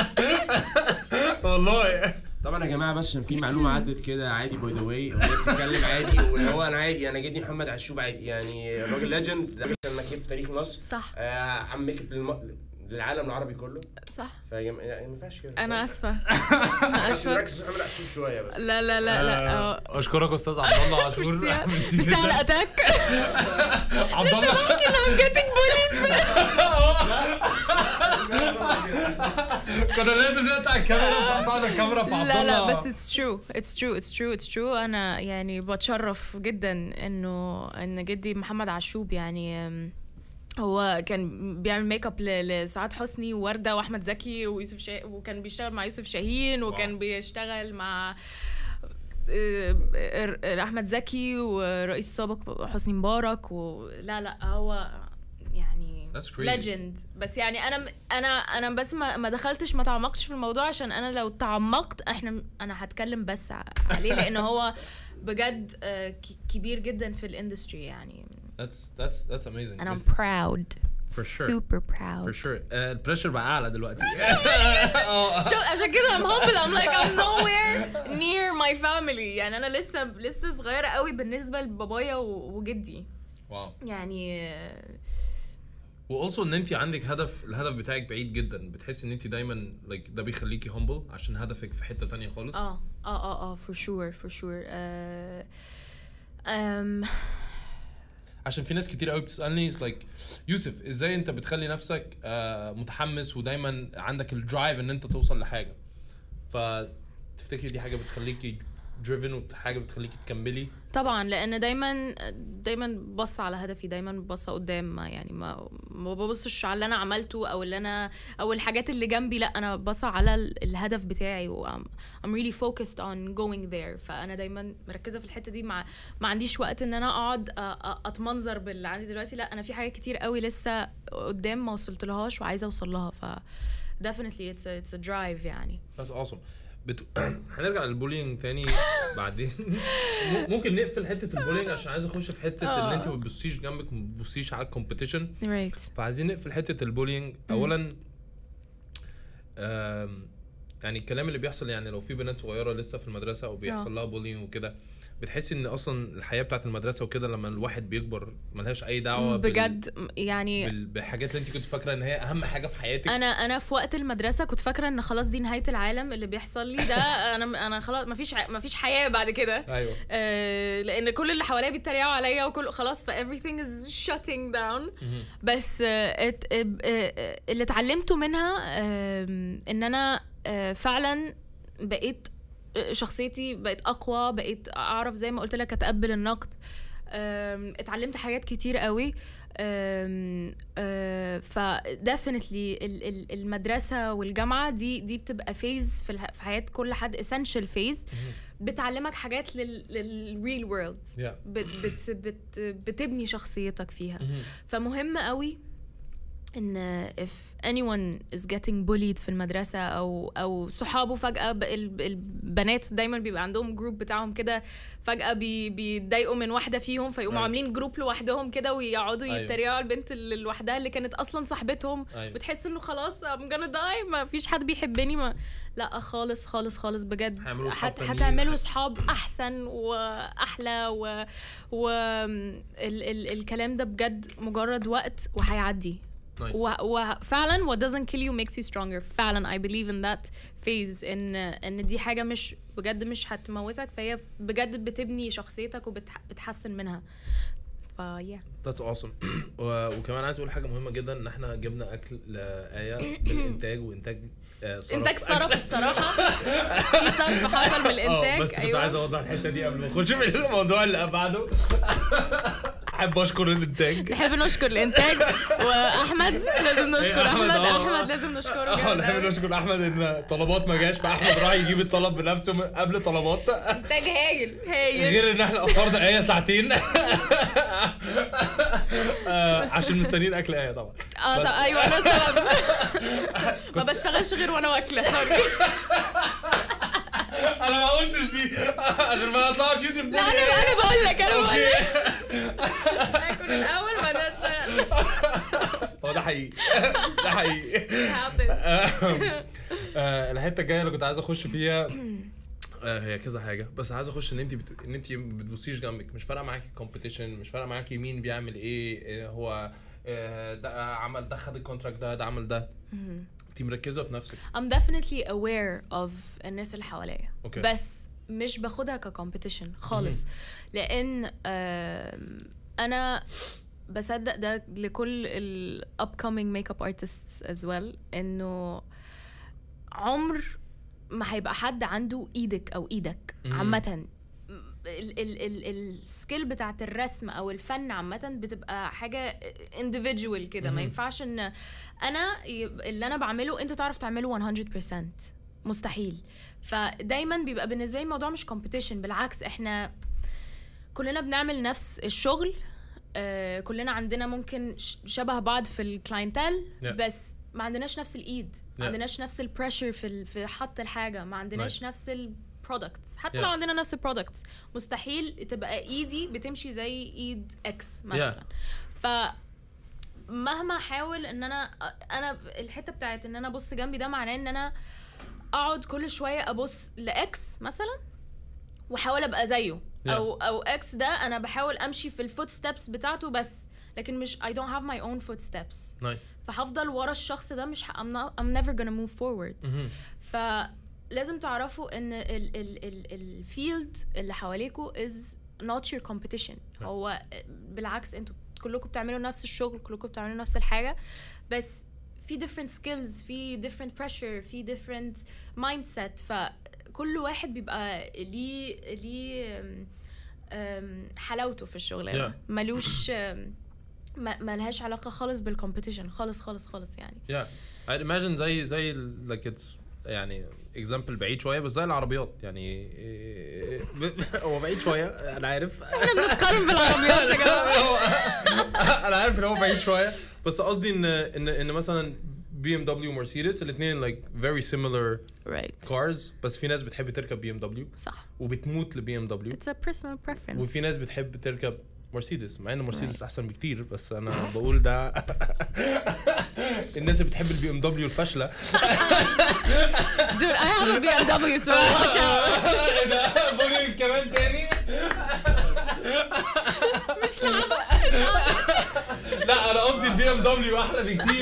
والله طبعا يا جماعه بس عشان في معلومه عدت كده عادي باي ذا واي وهي بتتكلم عادي واللي هو انا عادي انا جدي محمد عشوب عادي يعني الراجل ليجند ده احسن مكيف في تاريخ مصر صح آه عم ميك اب للم... للعالم العربي كله صح فيا جماعه يعني ما ينفعش كده انا اسفه انا بس اسفه نركز في محمد عشوب شويه بس لا لا لا لا آه، اشكرك استاذ عبد الله عاشور ميرسي ميرسي على الاتاك عبد الله ممكن I'm getting bullied كنا لازم نقطع الكاميرا قطعنا الكاميرا في عبد لا لا الله بس it's true it's true it's true it's true انا يعني بتشرف جدا انه ان جدي محمد عشوب يعني أم، هو كان بيعمل ميك اب ل- لسعاد حسني ووردة واحمد زكي ويوسف شا... وكان بيشتغل مع يوسف شاهين وكان واو. بيشتغل مع آه، آه، احمد زكي ورئيس السابق حسني مبارك ولا لا هو يعني That's crazy. ليجند بس يعني انا انا انا بس ما, ما دخلتش ما تعمقتش في الموضوع عشان انا لو تعمقت احنا انا هتكلم بس ع- عليه لان هو بجد آه، ك- كبير جدا في الاندستري يعني that's that's that's amazing and I'm proud For sure. super proud for sure آه، البريشر بقى اعلى دلوقتي شو عشان كده I'm humble I'm like I'm nowhere near my family يعني انا لسه لسه صغيرة قوي بالنسبة لبابايا و- وجدي واو يعني آه، واولسو ان انت عندك هدف الهدف بتاعك بعيد جدا بتحسي ان انت دايما like ده بيخليكي humble عشان هدفك في حته تانية خالص اه اه اه اه for sure for sure آه، أم عشان في ناس كتير قوي بتسالني like يوسف ازاي انت بتخلي نفسك آه، متحمس ودايما عندك الدرايف ان انت توصل لحاجه فتفتكري دي حاجه بتخليكي driven وحاجه بتخليكي تكملي طبعا لان دايما دايما بص على هدفي دايما بص قدام ما يعني ما ما ببصش على اللي انا عملته او اللي انا او الحاجات اللي جنبي لا انا بص على ال- الهدف بتاعي و I'm, I'm really focused on going there فانا دايما مركزه في الحته دي مع ما عنديش وقت ان انا اقعد أ- أ- اتمنظر باللي عندي دلوقتي لا انا في حاجات كتير قوي لسه قدام ما وصلت لهاش وعايزه اوصل لها ف definitely it's a, it's a drive يعني That's awesome بت... هنرجع للبولينج تاني بعدين م- ممكن نقفل حته البولينج عشان عايز اخش في حته ان انت ما بتبصيش جنبك وما بتبصيش على الكومبيتيشن right فعايزين نقفل حته البولينج اولا آم، يعني الكلام اللي بيحصل يعني لو في بنات صغيره لسه في المدرسه او بيحصل لها بولينج وكده بتحسي ان اصلا الحياه بتاعت المدرسه وكده لما الواحد بيكبر ملهاش اي دعوه بال- بجد يعني بال... بالحاجات اللي انت كنت فاكره ان هي اهم حاجه في حياتك انا انا في وقت المدرسه كنت فاكره ان خلاص دي نهايه العالم اللي بيحصل لي ده انا انا خلاص مفيش ع- مفيش حياه بعد كده ايوه آه، لان كل اللي حواليا بيتريقوا عليا وكل خلاص ف everything is shutting down بس آه، ات- آه، آه، اللي اتعلمته منها آم، ان انا آه، فعلا بقيت آه، شخصيتي بقت اقوى بقيت اعرف زي ما قلت لك اتقبل النقد آم، اتعلمت حاجات كتير قوي ف definitely ال- ال- المدرسه والجامعه دي دي بتبقى فيز في الح- في حياه كل حد essential فيز بتعلمك حاجات لل للريل وورلد yeah. بت بت بت بتبني شخصيتك فيها فمهم قوي ان if anyone is getting bullied في المدرسة او او صحابه فجأة ب- ال- البنات دايما بيبقى عندهم جروب بتاعهم كده فجأة بي بيتضايقوا من واحدة فيهم فيقوموا أيوة. عاملين جروب لوحدهم كده ويقعدوا أيوة. يتريقوا على البنت اللي لوحدها اللي كانت اصلا صاحبتهم أيوة. بتحس انه خلاص I'm gonna die ما فيش حد بيحبني ما لا خالص خالص خالص بجد هيعملوا صحاب هت... تانيين. هتعملوا صحاب احسن واحلى و, و... ال... ال... الكلام ده بجد مجرد وقت وهيعدي نايس و... وفعلا what doesn't kill you makes you stronger فعلا I believe in that phase ان ان دي حاجه مش بجد مش هتموتك فهي بجد بتبني شخصيتك وبتحسن منها فيا That's awesome و- وكمان عايز اقول حاجه مهمه جدا ان احنا جبنا اكل لايه بالانتاج وانتاج آه، صرف انتاج أكل. صرف الصراحه في صرف حصل من اه الانتاج بس كنت عايز اوضح الحته دي قبل ما اخش في الموضوع اللي بعده احب اشكر الانتاج نحب نشكر الانتاج واحمد لازم نشكر أحمد، احمد آه. احمد لازم نشكره اه جامد نحب أوي. نشكر احمد ان طلبات ما جاش فاحمد راح يجيب الطلب بنفسه من قبل طلبات انتاج هايل هايل غير ان احنا اخرنا ايه ساعتين آه، عشان مستنيين اكل ايه طبعا اه طب ايوه انا السبب ما بشتغلش غير وانا واكله سوري انا ما قلتش دي عشان ما اطلعش يوسف لا انا انا بقول لك انا بقول اوكي لك اكل الاول بعدين اشتغل هو ده حقيقي ده حقيقي happens. آه، الحته الجايه اللي كنت عايز اخش فيها آه، هي كذا حاجه بس عايز اخش ان انت بت... ان انت ما بتبصيش جنبك مش فارقه معاكي كومبيتيشن مش فارقه معاكي مين بيعمل ايه آه، هو آه، ده عمل ده خد الكونتراكت ده ده عمل ده انت مركزه في نفسك I'm definitely aware of الناس اللي حواليا أوكي. بس مش باخدها ككومبيتيشن خالص لان آم، انا بصدق ده لكل ال upcoming makeup artists as well انه عمر ما هيبقى حد عنده ايدك او ايدك مم. عامة السكيل بتاعت الرسم او الفن عامة بتبقى حاجة individual كده ما مهم. ينفعش ان انا يب- اللي انا بعمله انت تعرف تعمله 100% مستحيل فدايما بيبقى بالنسبة لي الموضوع مش competition بالعكس احنا كلنا بنعمل نفس الشغل آه كلنا عندنا ممكن ش- شبه بعض في الكلاينتال Yeah. بس ما عندناش نفس الايد Yeah. ما عندناش نفس البريشر في ال- في حط الحاجه ما عندناش Nice. نفس البرودكتس حتى Yeah. لو عندنا نفس البرودكتس مستحيل تبقى ايدي بتمشي زي ايد اكس مثلا ف مهما احاول ان انا انا الحته بتاعت ان انا ابص جنبي ده معناه ان انا اقعد كل شويه ابص لاكس مثلا واحاول ابقى زيه Yeah. او او اكس ده انا بحاول امشي في الفوت ستيبس بتاعته بس لكن مش I don't have my own footsteps نايس فهفضل ورا الشخص ده مش ه- I'm, not, I'm never gonna move forward فلازم تعرفوا ان ال ال ال الفيلد اللي حواليكوا is not your competition هو بالعكس انتوا كلكم بتعملوا نفس الشغل كلكم بتعملوا نفس الحاجة بس في different skills في different pressure في different mindset فكل واحد بيبقى ليه ليه أم، أم، حلاوته في الشغلانة Yeah. ملوش أم، ما ما لهاش علاقة خالص بالكومبيتيشن خالص خالص خالص يعني يا I'd imagine زي زي like it's يعني اكزامبل بعيد شويه بس زي العربيات يعني إيه، ب- هو بعيد شويه انا عارف احنا بنتقارن بالعربيات يا جماعة انا عارف ان هو بعيد شويه بس قصدي ان ان ان مثلا بي ام دبليو ومرسيدس الاثنين like very similar right cars بس في ناس بتحب تركب بي ام دبليو صح وبتموت لبي ام دبليو it's a personal preference وفي ناس بتحب تركب مرسيدس مع ان مرسيدس احسن بكتير بس انا بقول ده الناس اللي بتحب البي ام دبليو الفاشله dude I have a BMW so watch out ايه ده بقول كمان تاني مش لعبة لا انا قصدي البي ام دبليو احلى بكتير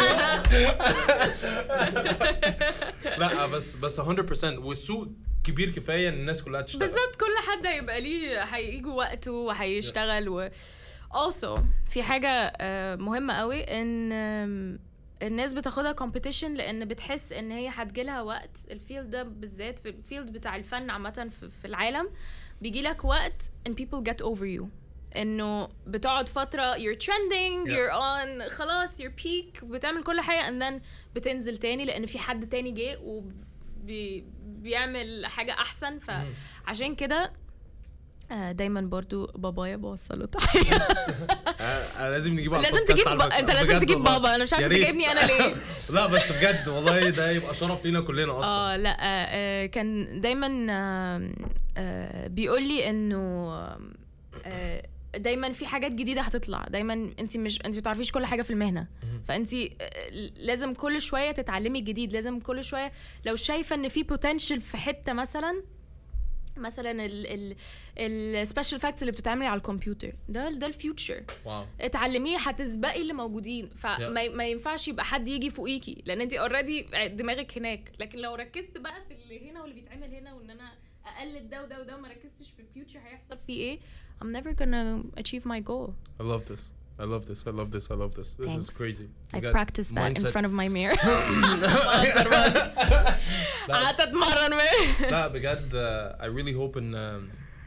لا بس بس 100% والسوق كبير كفايه ان الناس كلها تشتغل بالظبط كل حد هيبقى ليه هيجي وقته وهيشتغل و also في حاجة آه، مهمة قوي ان آم، الناس بتاخدها competition لان بتحس ان هي هتجيلها وقت الفيلد ده بالذات في الفيلد بتاع الفن عامة في, في العالم بيجي لك وقت and people get over you انه بتقعد فترة you're trending Yeah. you're on خلاص you're peak بتعمل كل حاجة and then بتنزل تاني لان في حد تاني جه وبيعمل حاجة احسن فعشان كده آه، دايما برضو بابايا بوصله تحيه آه، لازم نجيب على لازم البودكاست تجيب على با... فكرة. انت لازم بجد تجيب والله. بابا انا مش يا عارفه ريت. تجيبني انا ليه لا بس بجد والله ده يبقى شرف لينا كلنا اصلا اه لا آه، آه، كان دايما آه، آه، بيقول لي انه آه، دايما في حاجات جديده هتطلع دايما انت مش انت ما بتعرفيش كل حاجه في المهنه فانت آه، لازم كل شويه تتعلمي جديد لازم كل شويه لو شايفه ان في بوتنشال في حته مثلا مثلا السبيشال فاكتس اللي بتتعمل على الكمبيوتر ده ده الفيوتشر واو اتعلميه هتسبقي اللي موجودين فما Yeah. ما ينفعش يبقى حد يجي فوقيكي لان انت اوريدي دماغك هناك لكن لو ركزت بقى في اللي هنا واللي بيتعمل هنا وان انا اقلد ده وده وده وما ركزتش في الفيوتشر هيحصل فيه ايه I'm never gonna achieve my goal I love this I love this I love this I love this this is Thanks. crazy I بجد. practice that in Mindset. front of my mirror بهزر بهزر قعدت اتمرن لا بجد uh, I really hope ان um,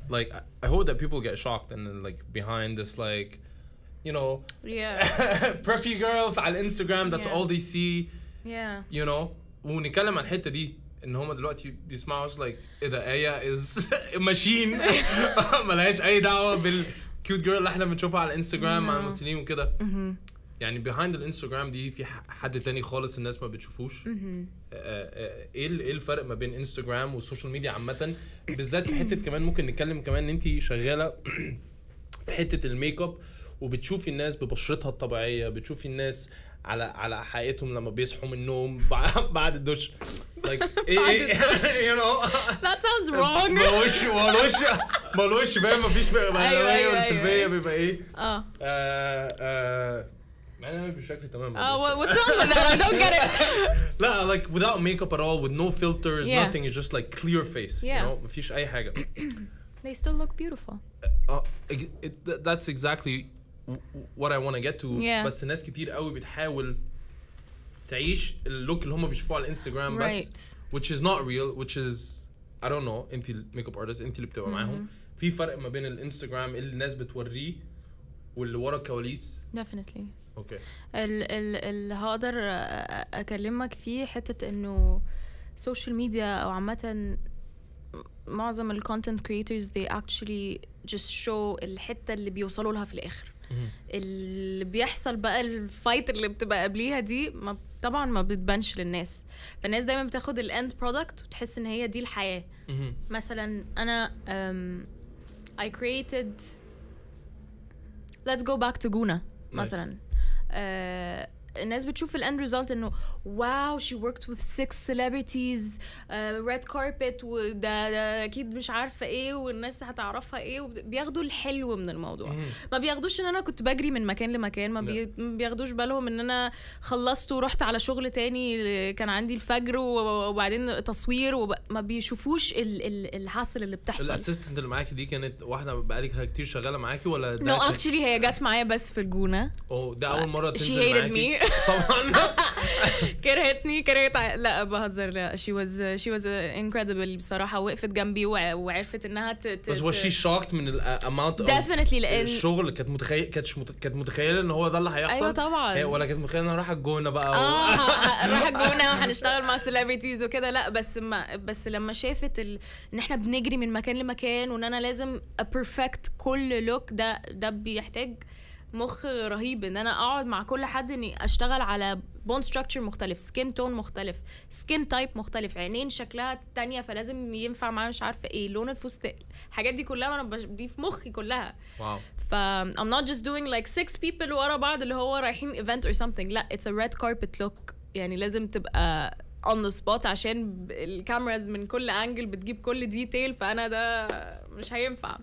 like I- I hope that people get shocked and then like behind this like you know yeah preppy girl على الانستغرام that's Yeah. all they see yeah you know ونتكلم عن الحته دي ان هم دلوقتي بيسمعوا us like ايه ده ايه is ماشين ملهاش اي دعوه بالكيوت جيرل اللي احنا بنشوفها على الانستغرام مع No. الممثلين وكده يعني behind الانستغرام دي في ح- حد تاني خالص الناس ما بتشوفوش آه، آه، ايه ال- ايه الفرق ما بين انستغرام والسوشيال ميديا عامه بالذات في حته كمان ممكن نتكلم كمان ان انت شغاله في حته الميك اب وبتشوفي الناس ببشرتها الطبيعيه بتشوفي الناس على على حقيقتهم لما بيصحوا من النوم بع- بعد الدش like ايه ايه you know that sounds wrong ملوش ملوش ملوش فاهم مفيش بقى أيوة، أيوة، في أيوة. البيئه بيبقى ايه اه آه، آه، مع ان انا بشكل تمام اه what- what's wrong with that I don't get it لا like without makeup at all with no filters Yeah. nothing it's just like clear face you Yeah. know مفيش اي حاجه they still look beautiful uh, it, it- that's exactly w- what I want to get to Yeah. بس ناس كتير قوي بتحاول تعيش اللوك اللي هم بيشوفوه على الانستجرام بس right which is not real which is I don't know انت الميك اب ارتست انت اللي بتبقى معاهم في فرق ما بين الانستجرام اللي الناس بتوريه واللي ورا الكواليس definitely اوكي ال ال اللي هقدر أ- اكلمك فيه حته انه سوشيال ميديا او عامه معظم الكونتنت كريتورز they actually just show الحته اللي بيوصلوا لها في الاخر اللي بيحصل بقى الفايت اللي بتبقى قبليها دي ما طبعا ما بتبانش للناس فالناس دايما بتاخد الاند برودكت وتحس ان هي دي الحياه مهم. مثلا انا um, I created let's go back to Guna مثلا uh, الناس بتشوف الاند ريزلت انه واو she worked with six celebrities uh, red carpet وده ده اكيد مش عارفه ايه والناس هتعرفها ايه وبت- بياخدوا الحلو من الموضوع ما بياخدوش ان انا كنت بجري من مكان لمكان ما, بي... ما بياخدوش بالهم ان انا خلصت ورحت على شغل تاني كان عندي الفجر و- وبعدين تصوير وب... ما بيشوفوش ال... ال... الحصل اللي بتحصل الاسيستنت اللي معاكي دي كانت واحده بقالك كتير شغاله معاكي ولا ده نو كان- اكشلي هي جت معايا بس في الجونه اوه ده اول مره She تنزل hated معاكي me. طبعا كرهتني كرهت ع- لا بهزر لا she was she was incredible بصراحه وقفت جنبي وع- وعرفت انها ت... ت... بس was she shocked من الاماونت definitely لان الشغل كانت متخيل كانتش مت... كانت متخيله ان هو ده اللي هيحصل ايوه طبعا هي ولا كانت متخيله ان انا رايحه الجونه بقى و... اه ه- راح الجونه وهنشتغل مع سيلبرتيز وكده لا بس ما بس لما شافت ال... ان احنا بنجري من مكان لمكان وان انا لازم ابرفكت كل لوك ده ده بيحتاج مخ رهيب ان انا اقعد مع كل حد اني اشتغل على بون ستراكشر مختلف سكين تون مختلف سكين تايب مختلف عينين شكلها تانية فلازم ينفع معاه مش عارفه ايه لون الفستان الحاجات دي كلها انا بش... دي في مخي كلها واو ف I'm not just doing like six people ورا بعض اللي هو رايحين event or something لا it's a red carpet look يعني لازم تبقى on the spot عشان ب- الكاميراز من كل انجل بتجيب كل ديتيل فانا ده مش هينفع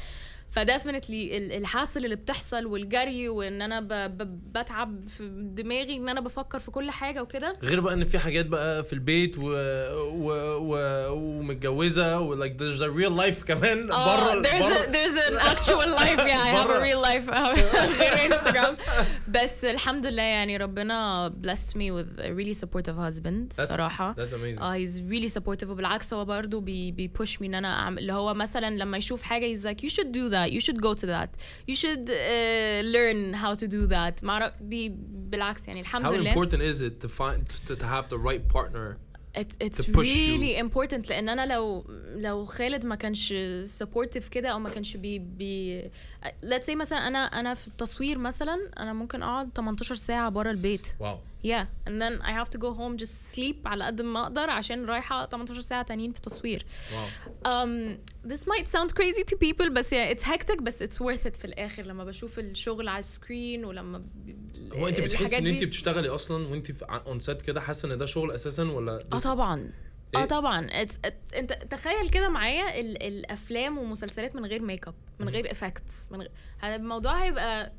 فديفنتلي الحاصل اللي بتحصل والجري وان انا ب ب بتعب في دماغي ان انا بفكر في كل حاجه وكده غير بقى ان في حاجات بقى في البيت و... و... و... ومتجوزه و like there's a real life كمان بره Oh, there's a, بره there's an actual life yeah I have a برا. real life غير انستغرام بس الحمد لله يعني ربنا blessed me with a really supportive husband That's- صراحة that's amazing اه he's really supportive وبالعكس هو برضه بي بي push me ان انا اعمل اللي هو مثلا لما يشوف حاجة he's like you should do that you should go to that you should uh, learn how to do that ما أعرف- بي بالعكس يعني الحمد how لله important is it to find to, to have the right partner It's, it's to push really important لان انا لو لو خالد ما كانش supportive كده او ما كانش بي بي let's say مثلا انا انا في التصوير مثلا انا ممكن اقعد 18 ساعه بره البيت واو yeah and then I have to go home just sleep على قد ما اقدر عشان رايحه 18 ساعه تانيين في التصوير واو um, this might sound crazy to people بس yeah, it's hectic بس it's worth it في الاخر لما بشوف الشغل على السكرين ولما ب- هو انت بتحسي الحاجات ان انت دي- بتشتغلي اصلا وانت اون سيت كده حاسه ان ده شغل اساسا ولا اه this- طبعا اه إيه؟ طبعا It's, it, انت تخيل كده معايا ال, الافلام ومسلسلات من غير ميك اب من غير افكتس من غير هذا الموضوع هيبقى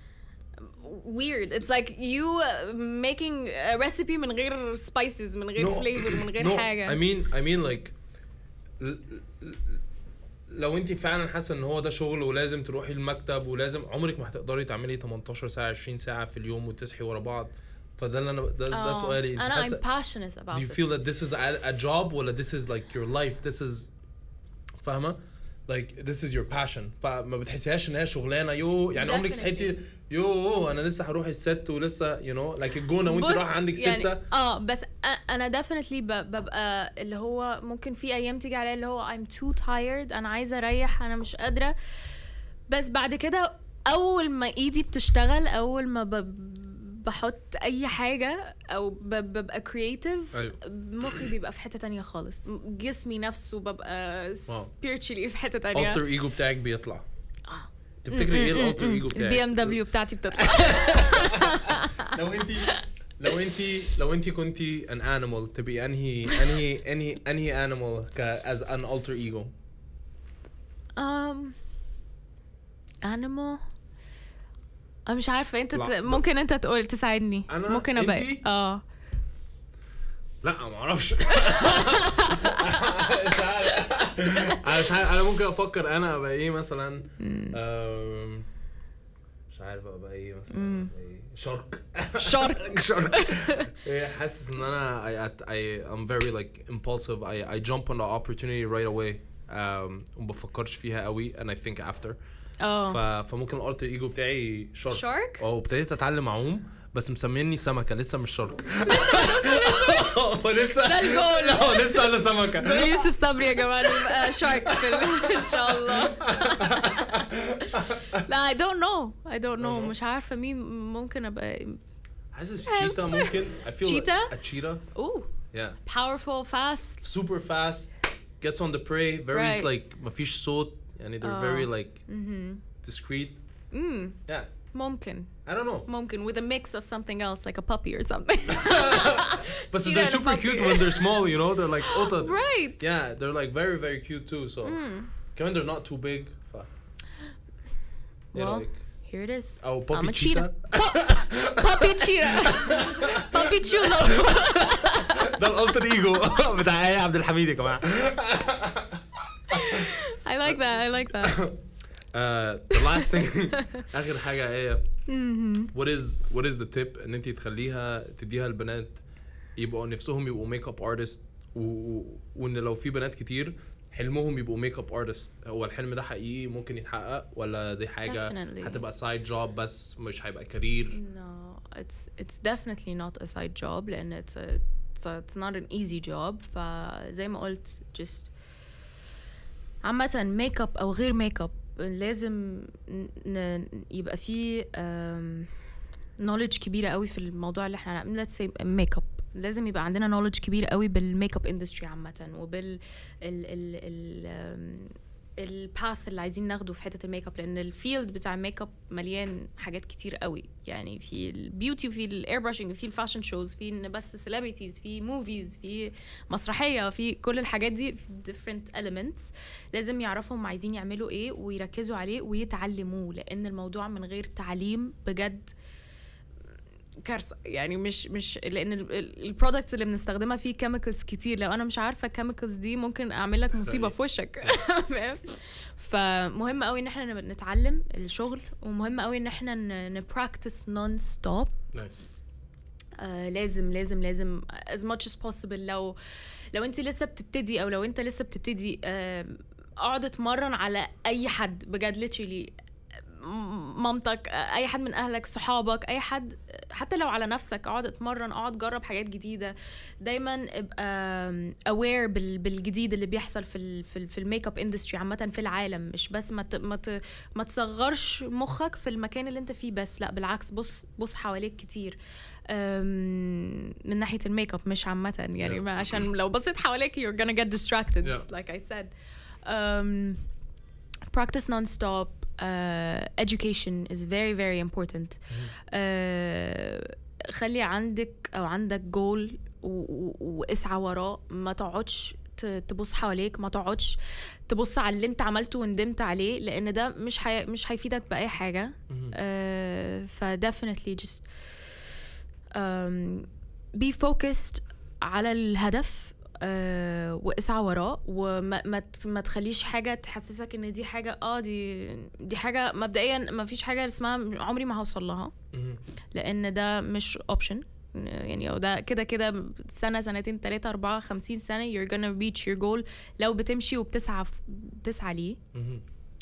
weird it's like you making a recipe من غير spices من غير No. flavor من غير no, حاجه I mean I mean like ل- ل- لو انت فعلا حاسه ان هو ده شغل ولازم تروحي المكتب ولازم عمرك ما هتقدري تعملي 18 ساعه 20 ساعه في اليوم وتصحي ورا بعض فده اللي انا ده, ده آه، سؤالي انت انا I'm حاسه passionate about do you it feel that this is a, a job ولا this is like your life this is فاهمه like this is your passion فما بتحسيهاش ان هي شغلانه يو يعني عمرك Definitely. صحيتي يو انا لسه هروح الست ولسه يو نو لايك الجونه وانت بص، رايحه عندك يعني سته اه بس أ- انا ديفنتلي ببقى اللي هو ممكن في ايام تيجي عليا اللي هو I'm too tired انا عايزه اريح انا مش قادره بس بعد كده اول ما ايدي بتشتغل اول ما ب- بحط اي حاجه او ب- ببقى كرييتيف أيوة. مخي بيبقى في حته تانية خالص جسمي نفسه ببقى واو. spiritually في حته تانية التر ايجو بتاعك بيطلع آه. تفتكري ايه الالتر ايجو بتاعك البي ام دبليو بتاعتي بتطلع لو انت لو انت لو انت كنتي ان انيمال تبقي انهي انهي انهي انهي انيمال از ان التر ايجو um animal انا مش عارفه انت لا. ت... ممكن انت تقول تساعدني أنا؟ ممكن ابقى إنتي؟ اه لا ما اعرفش مش عارف انا مش عارف انا ممكن افكر انا ابقى ايه مثلا أم، مش عارف ابقى ايه مثلا أبقى إيه؟ شارك شارك شارك إيه، حاسس ان انا I, I, I'm very like impulsive I, I jump on the opportunity right away um, وما بفكرش فيها قوي and I think after اه ف, فممكن الالتر ايجو بتاعي شارك شارك؟ اه وابتديت اتعلم اعوم بس مسميني سمكه لسه مش شارك فلسه ده الجول. اه لسه انا سمكه قول يوسف صبري يا جماعه نبقى شارك في ال- ان شاء الله لا I don't know I don't know مش عارفه مين ممكن ابقى حاسس تشيتا ممكن I feel Cheetah? like a cheetah اوه yeah powerful fast super fast gets on the prey very Right. like مفيش صوت يعني they're آه. very like discreet امم yeah ممكن I don't know ممكن with a mix of something else like a puppy or something but Cheetah they're and a super puppy. cute when they're small you know they're like قطط right yeah they're like very very cute too so كمان they're not too big ف ايه Well, رايك؟ here it is او I'm بوبي a تشيتا puppy cheetah puppy chulo ده الالتر ايجو بتاع ايه عبد الحميد يا جماعه I like that I like that Uh, the last thing اخر حاجه ايه what is what is the tip ان انت تخليها تديها البنات يبقوا نفسهم يبقوا ميك اب ارتست وان لو في بنات كتير حلمهم يبقوا ميك اب ارتست هو الحلم ده حقيقي ممكن يتحقق ولا دي حاجه Definitely. هتبقى سايد جوب بس مش هيبقى كارير No, it's it's definitely not a side job لأن it's a it's, a, it's not an easy job فزي ما قلت just عامة ميك اب أو غير ميك اب لازم ن, ن- يبقى فيه um, knowledge كبيرة قوي في الموضوع اللي احنا let's say ميك اب لازم يبقى عندنا knowledge كبيرة قوي بالميك اب اندستري عامة وبال ال ال ال um, الباث اللي عايزين ناخده في حته الميك اب لان الفيلد بتاع الميك اب مليان حاجات كتير قوي يعني في البيوتي وفي الاير براشنج في الفاشن شوز في ان بس سيلبرتيز في موفيز في مسرحيه في كل الحاجات دي في different elements لازم يعرفوا هم عايزين يعملوا ايه ويركزوا عليه ويتعلموه لان الموضوع من غير تعليم بجد كارثه يعني مش مش لان البرودكتس اللي بنستخدمها فيه كيميكالز كتير لو انا مش عارفه الكيميكالز دي ممكن اعمل لك مصيبه في وشك فاهم فمهم قوي ان احنا نبقى نتعلم الشغل ومهم قوي ان احنا نبراكتس نون ستوب نايس آه لازم لازم لازم as much as possible لو لو انت لسه بتبتدي او لو انت لسه بتبتدي آه اقعد اتمرن على اي حد بجد literally م- مامتك آه، اي حد من اهلك صحابك اي حد آه، حتى لو على نفسك اقعد اتمرن اقعد جرب حاجات جديده دايما ابقى اوير بالجديد اللي بيحصل في ال في, ال في الميك اب اندستري عامه في العالم مش بس ما ت- ما ت- ما تصغرش مخك في المكان اللي انت فيه بس لا بالعكس بص بص حواليك كتير أم، من ناحيه الميك اب مش عامه يعني Yeah. ما عشان لو بصيت حواليك you're gonna get distracted Yeah. like I said um, practice non-stop uh, education is very very important uh, خلي عندك او عندك جول واسعى وراه ما تقعدش ت- تبص حواليك ما تقعدش تبص على اللي انت عملته وندمت عليه لان ده مش حي... مش هيفيدك باي حاجه uh, ف definitely just um, be focused على الهدف آه واسعى وراه وما ما, ت- ما تخليش حاجه تحسسك ان دي حاجه اه دي دي حاجه مبدئيا ما فيش حاجه اسمها عمري ما هوصل لها لان ده مش اوبشن يعني لو ده كده كده سنه سنتين ثلاثه اربعه خمسين سنه you're gonna reach your goal لو بتمشي وبتسعى بتسعى ليه مهم.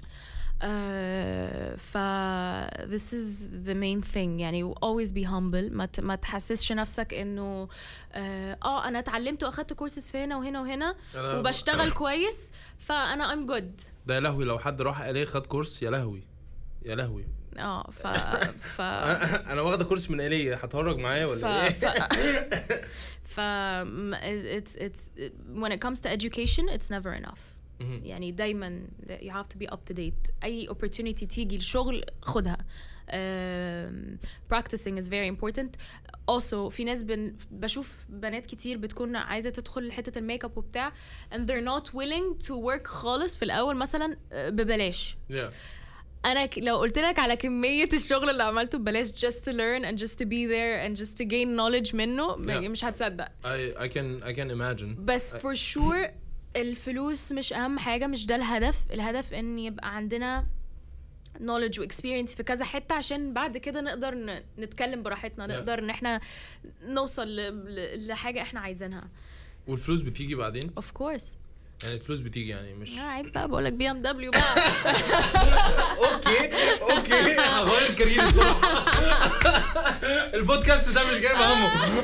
آه، ف this is the main thing يعني always be humble ما ت- ما تحسسش نفسك انه اه آه، انا اتعلمت واخدت كورسز في هنا وهنا وهنا أنا- وبشتغل كويس فانا I'm good ده يا لهوي لو حد راح اليه خد كورس يا لهوي يا لهوي اه ف ف انا واخده كورس من اليه هتهرج معايا ف ولا ايه ف ف م- it's it's when it comes to education it's never enough مهم. يعني دايما you have to be up to date اي opportunity تيجي لشغل خدها um, practicing is very important also في ناس بن بشوف بنات كتير بتكون عايزه تدخل حته الميك اب وبتاع and they're not willing to work خالص في الاول مثلا آه، ببلاش Yeah. انا ك- لو قلت لك على كميه الشغل اللي عملته ببلاش just to learn and just to be there and just to gain knowledge منه م- Yeah. مش هتصدق I I can I can imagine بس for sure الفلوس مش اهم حاجه مش ده الهدف الهدف ان يبقى عندنا knowledge و experience في كذا حته عشان بعد كده نقدر ن- نتكلم براحتنا Yeah. نقدر ان احنا نوصل ل- ل- لحاجه احنا عايزينها والفلوس بتيجي بعدين of course يعني الفلوس بتيجي يعني مش آه، عيب بقى بقول لك بي ام دبليو بقى اوكي اوكي هغير كارير بسرعه البودكاست ده مش جايب همه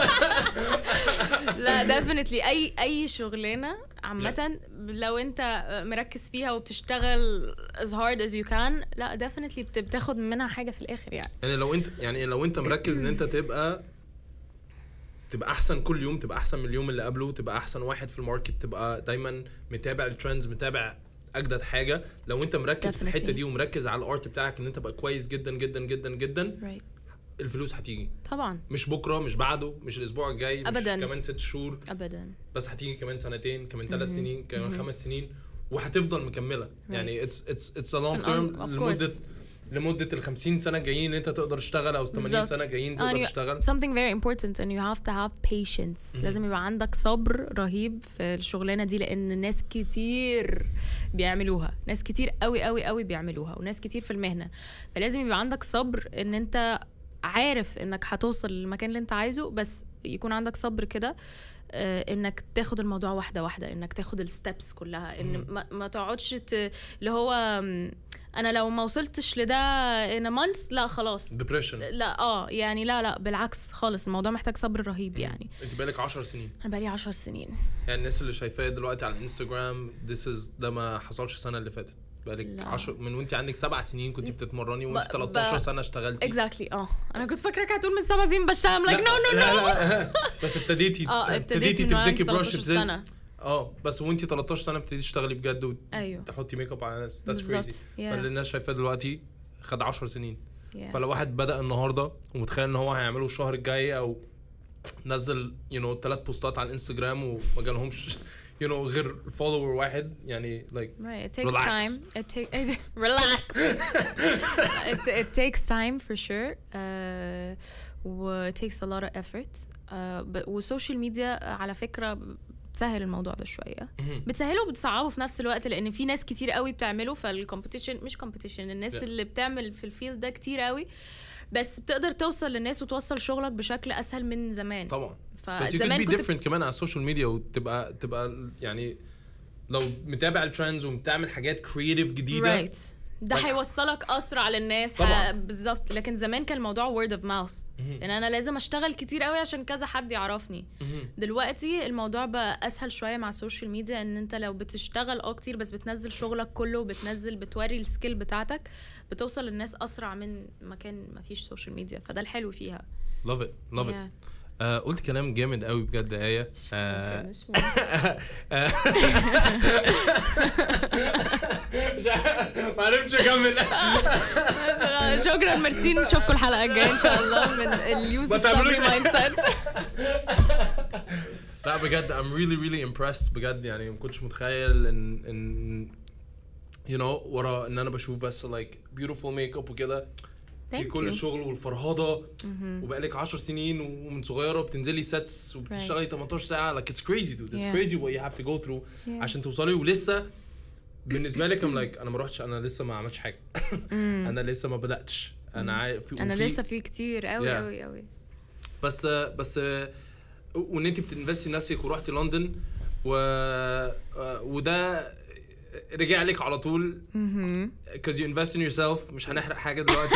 لا definitely اي اي شغلانه عامه لو انت مركز فيها وبتشتغل as hard as you can لا definitely بت- بتاخد منها حاجه في الاخر يعني يعني لو انت يعني لو انت مركز ان انت تبقى تبقى احسن كل يوم تبقى احسن من اليوم اللي قبله تبقى احسن واحد في الماركت تبقى دايما متابع الترندز متابع اجدد حاجه لو انت مركز في الحته Definitely. دي ومركز على الارت بتاعك ان انت تبقى كويس جدا جدا جدا جدا right الفلوس هتيجي طبعا مش بكره مش بعده مش الاسبوع الجاي أبداً. مش كمان ست شهور ابدا بس هتيجي كمان سنتين كمان ثلاث مهم. سنين كمان مهم. خمس سنين وهتفضل مكمله يعني Right. اتس اتس اتس ا لونج an تيرم on- of لمده course. لمده ال 50 سنه الجايين ان انت تقدر تشتغل او 80 بالظبط. سنه جايين آه، تقدر يعني تشتغل something very important and you have to have patience مهم. لازم يبقى عندك صبر رهيب في الشغلانه دي لان ناس كتير بيعملوها ناس كتير قوي قوي قوي بيعملوها وناس كتير في المهنه فلازم يبقى عندك صبر ان انت عارف انك هتوصل للمكان اللي انت عايزه بس يكون عندك صبر كده آه، انك تاخد الموضوع واحده واحده انك تاخد الستبس كلها ان مم. ما, ما تقعدش ت- اللي هو م، انا لو ما وصلتش لده in a month لا خلاص ديبريشن لا اه يعني لا لا بالعكس خالص الموضوع محتاج صبر رهيب يعني انت بقالك 10 سنين انا بقالي 10 سنين يعني الناس اللي شايفاه دلوقتي على الانستجرام this is ده ما حصلش السنه اللي فاتت بقالك لا. 10 من وانت عندك سبع سنين كنت بتتمرني ب- وانت ب- 13 سنه اشتغلتي اكزاكتلي اه انا كنت فاكرك هتقول من سبع سنين بشتغل لايك نو نو لا لا بس ابتديتي اه ابتديت من تمسكي وانا بروش 13 ابتديتي- سنه اه بس وانت 13 سنه ابتديتي تشتغلي بجد ايوه وتحطي ميك اب على ناس that's بالظبط crazy yeah. فاللي الناس شايفاه دلوقتي خد 10 سنين yeah. فلو واحد بدا النهارده ومتخيل ان هو هيعمله الشهر الجاي او نزل يو نو ثلاث بوستات على الانستجرام وما جالهمش يو نو غير فولور واحد يعني لايك Right, it takes Relax. time. It take it, relax. it it takes time for sure. Uh, و it takes a lot of effort. Uh, but والسوشيال ميديا على فكرة بتسهل الموضوع ده شوية. بتسهله وبتصعبه في نفس الوقت لان في ناس كتير قوي بتعمله فالكومبيتيشن مش كومبيتيشن الناس Yeah. اللي بتعمل في الفيلد ده كتير قوي بس بتقدر توصل للناس وتوصل شغلك بشكل اسهل من زمان طبعا بس you could فزمان be كنت different كمان على السوشيال ميديا وتبقى تبقى يعني لو متابع الترندز وبتعمل حاجات كرييتيف جديده رايت ده Like- هيوصلك اسرع للناس طبعاً. ح- بالظبط لكن زمان كان الموضوع word of mouth مهم. ان انا لازم اشتغل كتير قوي عشان كذا حد يعرفني مهم. دلوقتي الموضوع بقى اسهل شويه مع السوشيال ميديا ان انت لو بتشتغل اه كتير بس بتنزل شغلك كله بتنزل بتوري السكيل بتاعتك بتوصل للناس اسرع من مكان ما فيش سوشيال ميديا فده الحلو فيها love it love it Yeah. آه قلت كلام جامد قوي بجد يا ايه آه مش عارف- ما عرفتش اكمل شكرا ميرسي نشوفكم الحلقه الجايه ان شاء الله من اليوز ما اوف تعملوش صبري مايند سيت لا بجد I'm really really impressed بجد يعني ما كنتش متخيل ان ان you know ورا ان انا بشوف بس like beautiful makeup وكده في Thank كل you. الشغل والفرهضه وبقالك 10 سنين ومن صغيره بتنزلي سيتس وبتشتغلي 18 ساعه like it's crazy dude it's Yeah. crazy what you have to go through Yeah. عشان توصلي ولسه بالنسبه لك I'm like انا ما رحتش انا لسه ما عملتش حاجه انا لسه ما بداتش انا عايز انا لسه في كتير قوي Yeah. قوي قوي بس بس وان انت بتنفستي نفسك ورحتي لندن و وده رجع لك على طول because you invest in yourself مش هنحرق حاجه دلوقتي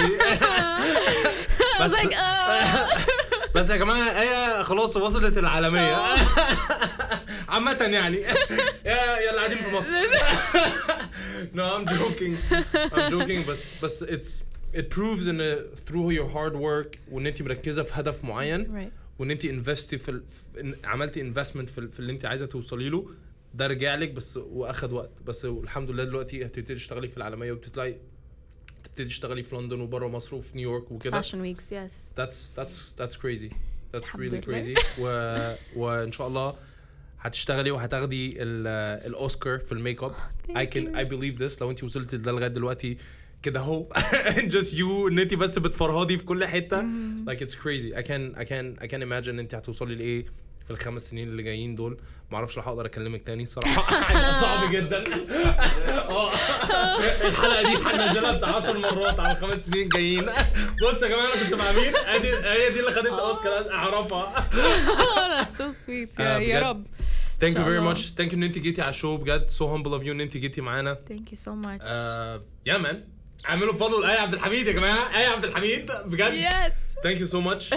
I was like, uh, بس يا جماعه ايه خلاص وصلت العالميه عامة يعني يا يا اللي قاعدين في مصر no I'm joking I'm joking بس بس it's it proves ان through your hard work وان انت مركزه في هدف معين right. وان انت انفستي في ال... في- إن- عملتي انفستمنت في, ال- في اللي انت عايزه توصلي له ده رجع لك بس واخد وقت بس الحمد لله دلوقتي هتبتدي تشتغلي في العالميه وبتطلعي تبتدي تشتغلي في لندن وبره مصر وفي نيويورك وكده Fashion weeks, yes. that's that's that's crazy that's الحمد really لله. crazy و... وان شاء الله هتشتغلي وهتاخدي ال... الاوسكار في الميك اب I Thank can you. I believe this لو انت وصلتي لده لغايه دلوقتي كده اهو just you ان انت بس بتفرهدي في كل حته like it's crazy I can I can I can imagine ان انت هتوصلي لايه في الخمس سنين اللي جايين دول ما اعرفش لو هقدر اكلمك تاني الصراحه هيبقى صعب جدا اه الحلقه دي هنزلها بتاع 10 مرات على الخمس سنين جايين بص يا جماعه انا كنت مع مين ادي هي دي اللي خدت اوسكار اعرفها oh, that's so sweet. آه، يا, يا بجد. رب. ثانك يو شاء فيري الله. ماتش ثانك يو ان انت جيتي على الشو بجد سو هامبل اوف يو ان انت جيتي معانا Thank you so much. يا مان اعملوا فولو لاي عبد الحميد يا جماعه اي عبد الحميد بجد yes. ثانك يو سو ماتش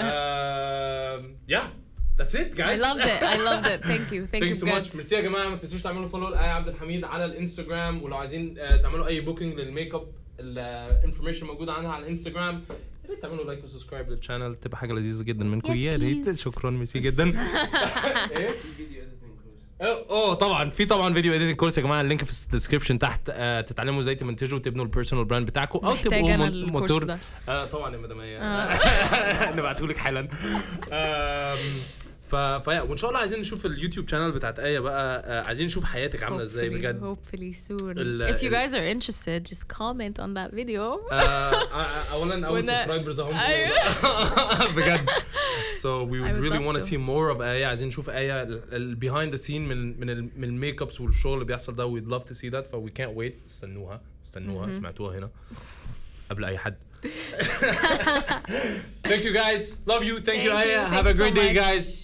يا ذاتس ات I جايز loved it. I loved it. Thank you. Thank ثانك you سو ماتش بجد. ميرسي يا جماعه ما تنسوش تعملوا فولو لاي عبد الحميد على الانستجرام ولو عايزين آه، تعملوا اي بوكينج للميك اب الانفورميشن موجوده عنها على الانستجرام يا ريت تعملوا لايك وسبسكرايب للشانل تبقى حاجه لذيذه جدا منكم Yes, يا ريت please. شكرا ميرسي جدا ايه في فيديو editing course. اه أوه، طبعا في طبعا فيديو اديتنج كورس يا جماعه اللينك في الديسكربشن تحت آه تتعلموا ازاي تمنتجوا وتبنوا البيرسونال براند بتاعكم او محتاجة تبقوا أنا مون- الكورس موتور ده. آه طبعا يا مدام آه. ايه نبعته لك حالا آم، ف فيا وان شاء الله عايزين نشوف اليوتيوب شانل بتاعت ايه بقى آه عايزين نشوف حياتك عامله ازاي Hopefully- بجد Hopefully soon. ال- If you ال- guys are interested, just comment on that video. آه، آه، اولا اول وأنا- سبسكرايبرز اهم أيوة. بجد so we would I would really love want to to. see more of ايه عايزين نشوف ايه البيهايند ذا سين من من ال- من الميك ابس والشغل اللي بيحصل ده we'd love to see that ف we can't wait استنوها استنوها سمعتوها هنا قبل اي حد thank you guys love you thank, you Thank you. ايه Thank have a you so great day much. guys